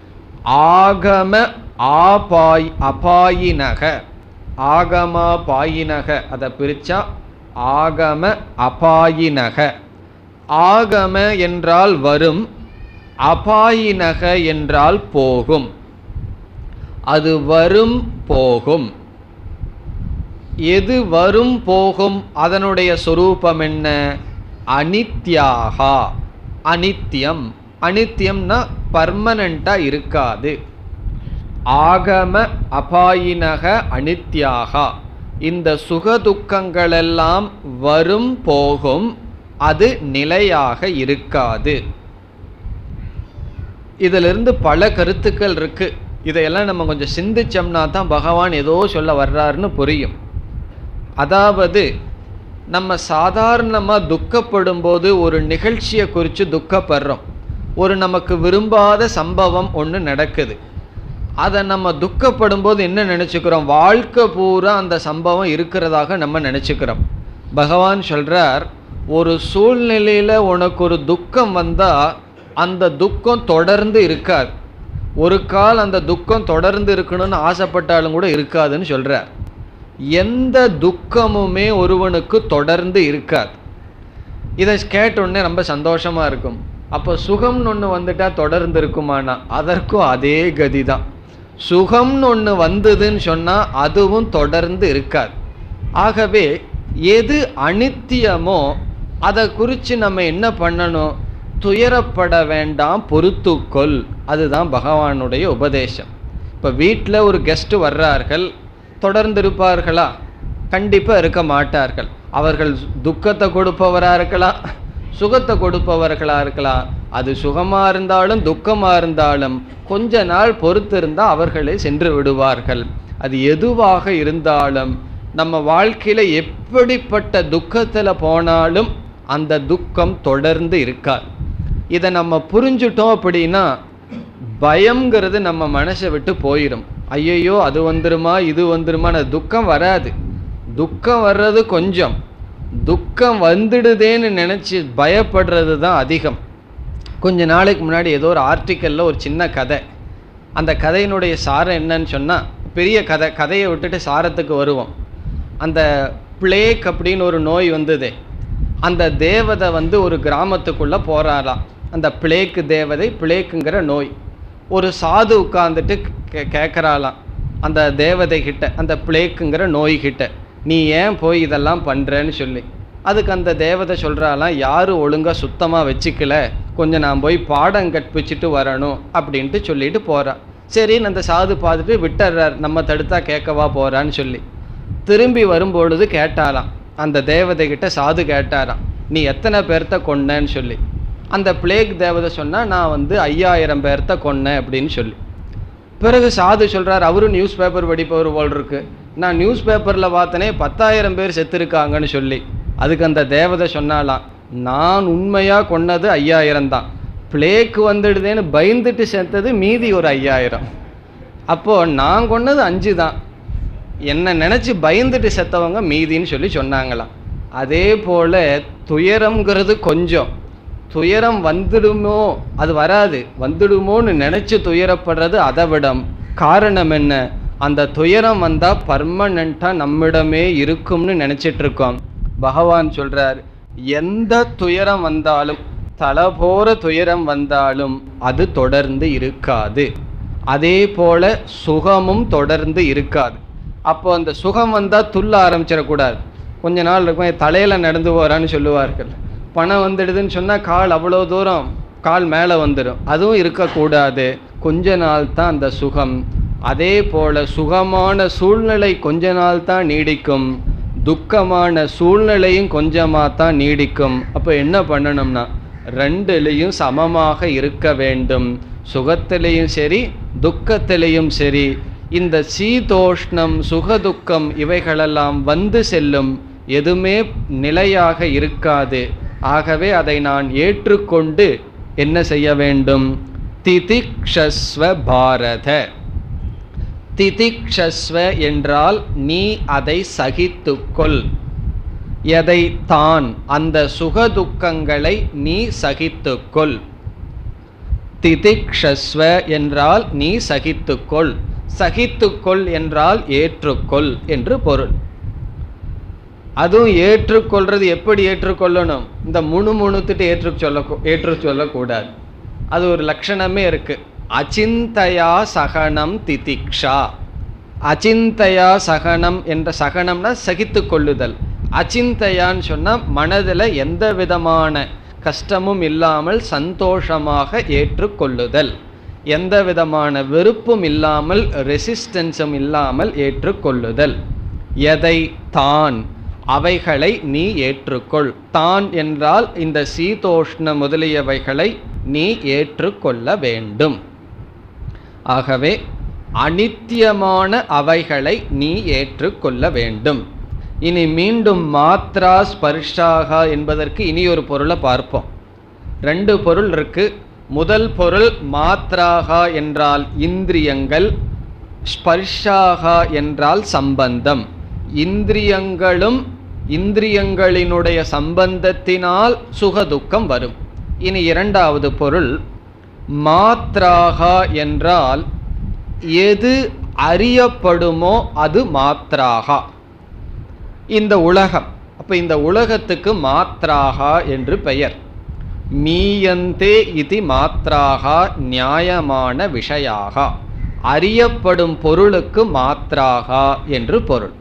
ஆகம ஆபாய் அபாயினக ஆகமா பாயினக அதை பிரிச்சா ஆகம அபாயினக ஆகம என்றால் வரும் அபாயினக என்றால் போகும் அது வரும் போகும் எது வரும் போகும் அதனுடைய சொரூபம் என்ன அனித்யாகா அனித்யம் அனித்யம்னா பர்மனண்டா இருக்காது ஆகம அபாயினக அனித்யாகா இந்த சுகதுக்கங்களெல்லாம் வரும் போகும் அது நிலையாக இருக்காது இதிலிருந்து பல கருத்துக்கள் இருக்கு இதையெல்லாம் நம்ம கொஞ்சம் சிந்திச்சோம்னா தான் பகவான் ஏதோ சொல்ல வர்றாருன்னு புரியும் அதாவது நம்ம சாதாரணமாக துக்கப்படும் போது ஒரு நிகழ்ச்சியை குறித்து துக்கப்படுறோம் ஒரு நமக்கு விரும்பாத சம்பவம் ஒன்று நடக்குது அதை நம்ம துக்கப்படும் போது என்ன நினச்சிக்கிறோம் வாழ்க்கை பூரா அந்த சம்பவம் இருக்கிறதாக நம்ம நினச்சிக்கிறோம் பகவான் சொல்கிறார் ஒரு சூழ்நிலையில் உனக்கு ஒரு துக்கம் வந்தால் அந்த துக்கம் தொடர்ந்து இருக்காது ஒரு கால் அந்த துக்கம் தொடர்ந்து இருக்கணும்னு ஆசைப்பட்டாலும் கூட இருக்காதுன்னு சொல்கிறார் எந்த துக்கமுமே ஒருவனுக்கு தொடர்ந்து இருக்காது இதை கேட்டோடனே ரொம்ப சந்தோஷமாக இருக்கும் அப்போ சுகம்னு ஒன்று வந்துட்டா தொடர்ந்து இருக்குமானா அதற்கும் அதே கதி தான் சுகம்னு ஒன்று வந்ததுன்னு சொன்னால் அதுவும் தொடர்ந்து இருக்காது ஆகவே எது அனித்தியமோ அதை குறித்து நம்ம என்ன பண்ணணும் துயரப்பட வேண்டாம் பொறுத்துக்கொள் அதுதான் பகவானுடைய உபதேசம் இப்போ வீட்டில் ஒரு கெஸ்ட் வர்றார்கள் தொடர்ந்து இருப்பார்களா கண்டிப்பாக இருக்க மாட்டார்கள் அவர்கள் துக்கத்தை கொடுப்பவராக இருக்கலாம் சுகத்தை கொடுப்பவர்களாக இருக்கலாம் அது சுகமாக இருந்தாலும் துக்கமாக இருந்தாலும் கொஞ்ச நாள் பொறுத்து இருந்தால் அவர்களே சென்று விடுவார்கள் அது எதுவாக இருந்தாலும் நம்ம வாழ்க்கையில் எப்படிப்பட்ட துக்கத்தில் போனாலும் அந்த துக்கம் தொடர்ந்து இருக்காது இதை நம்ம புரிஞ்சுட்டோம் அப்படின்னா பயம்ங்கிறது நம்ம மனசை விட்டு போயிடும் ஐயையோ அது வந்துருமா இது வந்துருமான துக்கம் வராது துக்கம் வர்றது கொஞ்சம் துக்கம் வந்துடுதேன்னு நினச்சி பயப்படுறது தான் அதிகம் கொஞ்ச நாளைக்கு முன்னாடி ஏதோ ஒரு ஆர்டிக்கலில் ஒரு சின்ன கதை அந்த கதையினுடைய சாரம் என்னன்னு சொன்னால் பெரிய கதை கதையை விட்டுட்டு சாரத்துக்கு வருவோம் அந்த பிளேக் அப்படின்னு ஒரு நோய் வந்ததே அந்த தேவதை வந்து ஒரு கிராமத்துக்குள்ளே போகிறாராம் அந்த பிளேக்கு தேவதை பிளேக்குங்கிற நோய் ஒரு சாது உட்காந்துட்டு கே கேட்குறாளாம் அந்த தேவதை கிட்ட அந்த பிளேக்குங்கிற நோய் கிட்ட நீ ஏன் போய் இதெல்லாம் பண்ணுறேன்னு சொல்லி அதுக்கு அந்த தேவதை சொல்கிறாலாம் யாரும் ஒழுங்காக சுத்தமாக வச்சுக்கல கொஞ்சம் நான் போய் பாடம் கற்பிச்சுட்டு வரணும் அப்படின்ட்டு சொல்லிட்டு போகிறா சரின்னு அந்த சாது பார்த்துட்டு விட்டுறார் நம்ம தடுத்தா கேட்கவா போகிறான்னு சொல்லி திரும்பி வரும்பொழுது கேட்டாலாம் அந்த தேவதை கிட்ட சாது கேட்டாராம் நீ எத்தனை பேர்த்த கொன்னேன்னு சொல்லி அந்த பிளேக் தேவதை சொன்னால் நான் வந்து ஐயாயிரம் பேர்த்த கொன்னேன் அப்படின்னு சொல்லி பிறகு சாது சொல்கிறார் அவரும் நியூஸ் பேப்பர் படிப்பவர் போல் இருக்கு நான் நியூஸ் பேப்பரில் பார்த்தனே பத்தாயிரம் பேர் செத்துருக்காங்கன்னு சொல்லி அதுக்கு அந்த தேவதை சொன்னாலாம் நான் உண்மையாக கொன்னது ஐயாயிரம் தான் பிளேக்கு வந்துடுதேன்னு பயந்துட்டு செத்தது மீதி ஒரு ஐயாயிரம் அப்போது நான் கொன்னது அஞ்சு தான் என்னை நினச்சி பயந்துட்டு செத்தவங்க மீதின்னு சொல்லி சொன்னாங்களாம் அதே போல் துயரம்ங்கிறது கொஞ்சம் துயரம் வந்துடுமோ அது வராது வந்துடுமோன்னு நினச்சி துயரப்படுறது அதை விடம் காரணம் என்ன அந்த துயரம் வந்தால் பர்மனண்ட்டாக நம்மிடமே இருக்கும்னு நினச்சிட்டு இருக்கோம் பகவான் சொல்கிறார் எந்த துயரம் வந்தாலும் தலை போகிற துயரம் வந்தாலும் அது தொடர்ந்து இருக்காது அதே போல சுகமும் தொடர்ந்து இருக்காது அப்போ அந்த சுகம் வந்தால் துள்ள ஆரம்பிச்சிடக்கூடாது கொஞ்ச நாள் இருக்கும் தலையில் நடந்து போகிறான்னு சொல்லுவார்கள் பணம் வந்துடுதுன்னு சொன்னால் கால் அவ்வளோ தூரம் கால் மேலே வந்துடும் அதுவும் இருக்கக்கூடாது கொஞ்ச நாள் தான் அந்த சுகம் அதே போல சுகமான சூழ்நிலை கொஞ்ச நாள் தான் நீடிக்கும் துக்கமான சூழ்நிலையும் கொஞ்சமாக தான் நீடிக்கும் அப்போ என்ன பண்ணணும்னா ரெண்டுலேயும் சமமாக இருக்க வேண்டும் சுகத்திலையும் சரி துக்கத்திலையும் சரி இந்த சீதோஷ்ணம் சுகதுக்கம் இவைகளெல்லாம் வந்து செல்லும் எதுவுமே நிலையாக இருக்காது ஆகவே அதை நான் ஏற்றுக்கொண்டு என்ன செய்ய வேண்டும் திதிக்ஷஸ்வ பாரத திதிக்ஷஸ்வ என்றால் நீ அதை சகித்துக்கொள் எதை தான் அந்த சுகதுக்கங்களை நீ சகித்துக்கொள் திதிக்ஷஸ்வ என்றால் நீ சகித்துக்கொள் சகித்துக்கொள் என்றால் ஏற்றுக்கொள் என்று பொருள் அதுவும் ஏற்றுக்கொள்றது எப்படி ஏற்றுக்கொள்ளணும் இந்த முணு முணுத்துட்டு ஏற்று சொல்ல ஏற்று சொல்லக்கூடாது அது ஒரு லட்சணமே இருக்கு அச்சிந்தையா சகனம் திதிக்ஷா அச்சிந்தையா சகனம் என்ற சகனம்னா சகித்து கொள்ளுதல் அச்சிந்தையான்னு சொன்னால் மனதில் எந்த விதமான கஷ்டமும் இல்லாமல் சந்தோஷமாக ஏற்றுக்கொள்ளுதல் எந்த விதமான வெறுப்பும் இல்லாமல் ரெசிஸ்டன்ஸும் இல்லாமல் ஏற்றுக்கொள்ளுதல் எதை தான் அவைகளை நீ ஏற்றுக்கொள் தான் என்றால் இந்த சீதோஷ்ண முதலியவைகளை நீ ஏற்றுக்கொள்ள வேண்டும் ஆகவே அனித்தியமான அவைகளை நீ ஏற்றுக்கொள்ள வேண்டும் இனி மீண்டும் மாத்ரா ஸ்பர்ஷாகா என்பதற்கு இனி ஒரு பொருளை பார்ப்போம் ரெண்டு பொருள் இருக்கு முதல் பொருள் மாத்ராகா என்றால் இந்திரியங்கள் ஸ்பர்ஷாகா என்றால் சம்பந்தம் இந்திரியங்களும் இந்திரியங்களினுடைய சம்பந்தத்தினால் சுகதுக்கம் வரும் இனி இரண்டாவது பொருள் மாத்ராகா என்றால் எது அறியப்படுமோ அது மாத்ராகா இந்த உலகம் அப்ப இந்த உலகத்துக்கு மாத்ராகா என்று பெயர் மீயந்தே இது மாத்ராகா நியாயமான விஷயாக அறியப்படும் பொருளுக்கு மாத்ராகா என்று பொருள்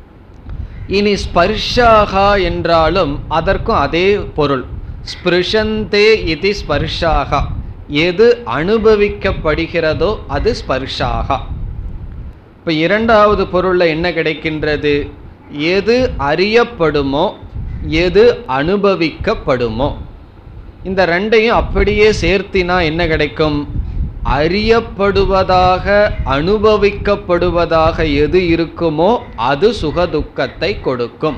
இனி ஸ்பர்ஷாகா என்றாலும் அதற்கும் அதே பொருள் ஸ்பிருஷந்தே இது ஸ்பர்ஷாகா எது அனுபவிக்கப்படுகிறதோ அது ஸ்பர்ஷாகா இப்போ இரண்டாவது பொருளில் என்ன கிடைக்கின்றது எது அறியப்படுமோ எது அனுபவிக்கப்படுமோ இந்த ரெண்டையும் அப்படியே சேர்த்தினா என்ன கிடைக்கும் அறியப்படுவதாக அனுபவிக்கப்படுவதாக எது இருக்குமோ அது சுகதுக்கத்தை கொடுக்கும்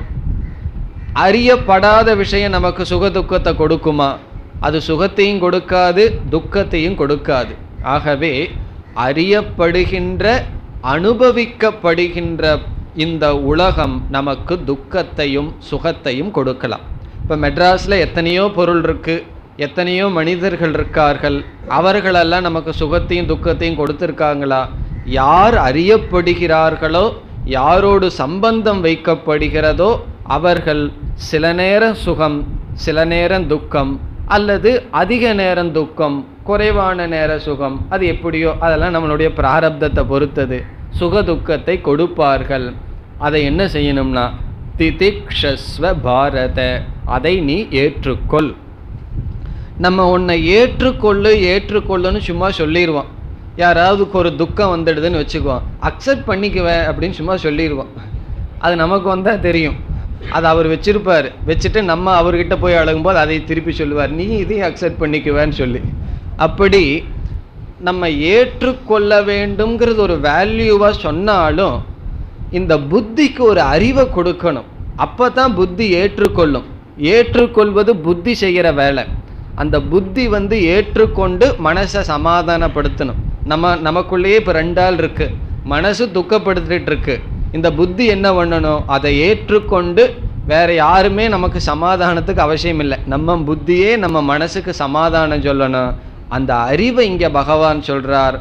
அறியப்படாத விஷயம் நமக்கு சுகதுக்கத்தை கொடுக்குமா அது சுகத்தையும் கொடுக்காது துக்கத்தையும் கொடுக்காது ஆகவே அறியப்படுகின்ற அனுபவிக்கப்படுகின்ற இந்த உலகம் நமக்கு துக்கத்தையும் சுகத்தையும் கொடுக்கலாம் இப்போ மெட்ராஸில் எத்தனையோ பொருள் இருக்கு எத்தனையோ மனிதர்கள் இருக்கார்கள் அவர்களெல்லாம் நமக்கு சுகத்தையும் துக்கத்தையும் கொடுத்துருக்காங்களா யார் அறியப்படுகிறார்களோ யாரோடு சம்பந்தம் வைக்கப்படுகிறதோ அவர்கள் சில நேரம் சுகம் சில நேரம் துக்கம் அல்லது அதிக நேரம் துக்கம் குறைவான நேர சுகம் அது எப்படியோ அதெல்லாம் நம்மளுடைய பிராரப்தத்தை பொறுத்தது சுக துக்கத்தை கொடுப்பார்கள் அதை என்ன செய்யணும்னா திதிக்ஷஸ்வ பாரத அதை நீ ஏற்றுக்கொள் நம்ம உன்னை ஏற்றுக்கொள்ளு ஏற்றுக்கொள்ளுன்னு சும்மா சொல்லிடுவோம் யாராவது ஒரு துக்கம் வந்துடுதுன்னு வச்சுக்குவோம் அக்செப்ட் பண்ணிக்குவேன் அப்படின்னு சும்மா சொல்லிடுவோம் அது நமக்கு வந்தால் தெரியும் அது அவர் வச்சிருப்பார் வச்சுட்டு நம்ம அவர்கிட்ட போய் அழகும்போது அதை திருப்பி சொல்லுவார் நீ இதையும் அக்செப்ட் பண்ணிக்குவேன்னு சொல்லி அப்படி நம்ம ஏற்றுக்கொள்ள வேண்டும்ங்கிறது ஒரு வேல்யூவாக சொன்னாலும் இந்த புத்திக்கு ஒரு அறிவை கொடுக்கணும் அப்போ தான் புத்தி ஏற்றுக்கொள்ளும் ஏற்றுக்கொள்வது புத்தி செய்கிற வேலை அந்த புத்தி வந்து ஏற்றுக்கொண்டு மனசை சமாதானப்படுத்தணும் நம்ம நமக்குள்ளேயே இப்போ ரெண்டாள் இருக்கு மனசு துக்கப்படுத்திட்டு இருக்கு இந்த புத்தி என்ன பண்ணணும் அதை ஏற்றுக்கொண்டு வேற யாருமே நமக்கு சமாதானத்துக்கு அவசியம் இல்லை நம்ம புத்தியே நம்ம மனசுக்கு சமாதானம் சொல்லணும் அந்த அறிவை இங்க பகவான் சொல்றார்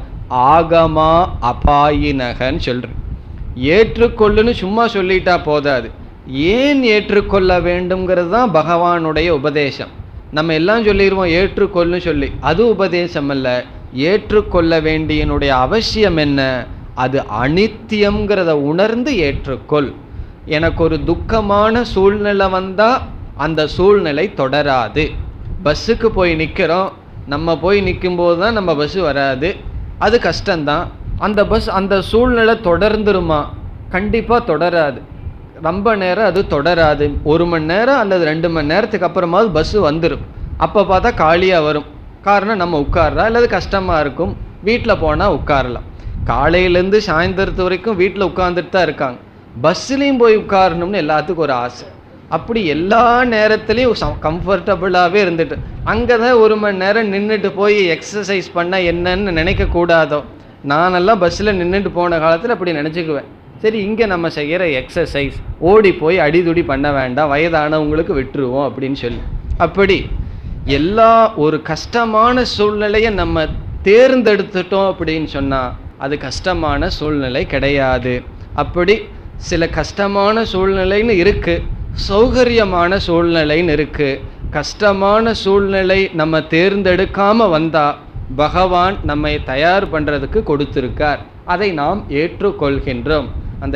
ஆகமா அபாயினகன்னு சொல்ற ஏற்றுக்கொள்ளுன்னு சும்மா சொல்லிட்டா போதாது ஏன் ஏற்றுக்கொள்ள வேண்டும்ங்கிறது தான் பகவானுடைய உபதேசம் நம்ம எல்லாம் சொல்லிடுவோம் ஏற்றுக்கொள்னு சொல்லி அது உபதேசம் அல்ல ஏற்றுக்கொள்ள வேண்டியனுடைய அவசியம் என்ன அது அனித்தியம்ங்கிறத உணர்ந்து ஏற்றுக்கொள் எனக்கு ஒரு துக்கமான சூழ்நிலை வந்தா அந்த சூழ்நிலை தொடராது பஸ்ஸுக்கு போய் நிற்கிறோம் நம்ம போய் நிற்கும்போது தான் நம்ம பஸ்ஸு வராது அது கஷ்டம்தான் அந்த பஸ் அந்த சூழ்நிலை தொடர்ந்துருமா கண்டிப்பாக தொடராது ரொம்ப நேரம் அது தொடராது ஒரு மணி நேரம் அல்லது ரெண்டு மணி நேரத்துக்கு அப்புறமாவது பஸ்ஸு வந்துடும் அப்போ பார்த்தா காலியாக வரும் காரணம் நம்ம உட்கார்றா அல்லது கஷ்டமாக இருக்கும் வீட்டில் போனால் உட்காரலாம் காலையிலேருந்து சாயந்தரத்து வரைக்கும் வீட்டில் உட்காந்துட்டு தான் இருக்காங்க பஸ்ஸுலேயும் போய் உட்காரணும்னு எல்லாத்துக்கும் ஒரு ஆசை அப்படி எல்லா நேரத்துலையும் கம்ஃபர்டபுளாகவே இருந்துட்டு அங்கே தான் ஒரு மணி நேரம் நின்றுட்டு போய் எக்ஸசைஸ் பண்ணால் என்னன்னு நினைக்கக்கூடாதோ நானெல்லாம் பஸ்ஸில் நின்றுட்டு போன காலத்தில் அப்படி நினச்சிக்குவேன் சரி இங்கே நம்ம செய்கிற எக்ஸசைஸ் ஓடி போய் அடிதுடி பண்ண வேண்டாம் வயதானவங்களுக்கு விட்டுருவோம் அப்படின்னு சொல்லி அப்படி எல்லா ஒரு கஷ்டமான சூழ்நிலையை நம்ம தேர்ந்தெடுத்துட்டோம் அப்படின்னு சொன்னால் அது கஷ்டமான சூழ்நிலை கிடையாது அப்படி சில கஷ்டமான சூழ்நிலைன்னு இருக்கு சௌகரியமான சூழ்நிலைன்னு இருக்கு கஷ்டமான சூழ்நிலை நம்ம தேர்ந்தெடுக்காம வந்தா பகவான் நம்மை தயார் பண்றதுக்கு கொடுத்திருக்கார் அதை நாம் ஏற்றுக்கொள்கின்றோம் அந்த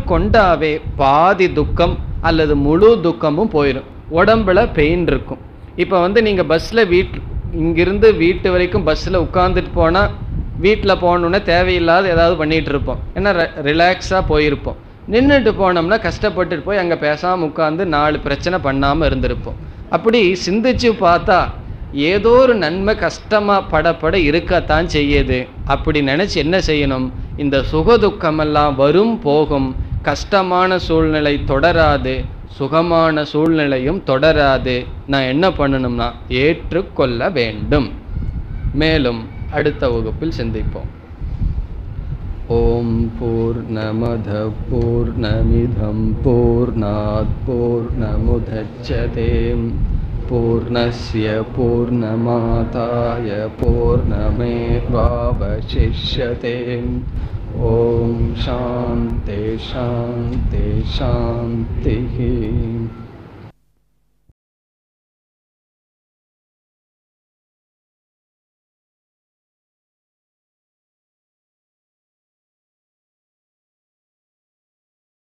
ஏற்றுக்கொண்டாவே பாதி துக்கம் அல்லது முழு துக்கமும் போயிடும் உடம்புல பெயின் இருக்கும் இப்போ வந்து நீங்கள் பஸ்ஸில் வீட் இங்கிருந்து வீட்டு வரைக்கும் பஸ்ஸில் உட்காந்துட்டு போனால் வீட்டில் போகணுன்னே தேவையில்லாத ஏதாவது பண்ணிகிட்டு இருப்போம் ஏன்னா ரிலாக்ஸாக போயிருப்போம் நின்றுட்டு போனோம்னா கஷ்டப்பட்டுட்டு போய் அங்கே பேசாமல் உட்காந்து நாலு பிரச்சனை பண்ணாமல் இருந்திருப்போம் அப்படி சிந்திச்சு பார்த்தா ஏதோ ஒரு நன்மை கஷ்டமாக படப்பட இருக்கத்தான் செய்யுது அப்படி நினச்சி என்ன செய்யணும் இந்த சுகதுக்கமெல்லாம் வரும் போகும் கஷ்டமான சூழ்நிலை தொடராது சுகமான சூழ்நிலையும் தொடராது நான் என்ன பண்ணணும்னா ஏற்றுக்கொள்ள வேண்டும் மேலும் அடுத்த வகுப்பில் சிந்திப்போம் ஓம் பூர்ணமத பூர்ணமிதம் பூர்ணாத் பூர்ணமுதச்சதேம் பூர்ணஸ்ய பூர்ணமாதாய பூர்ணமேவாவசிஷ்யதேம் ஓம் சாந்தி சாந்தி சாந்திஹி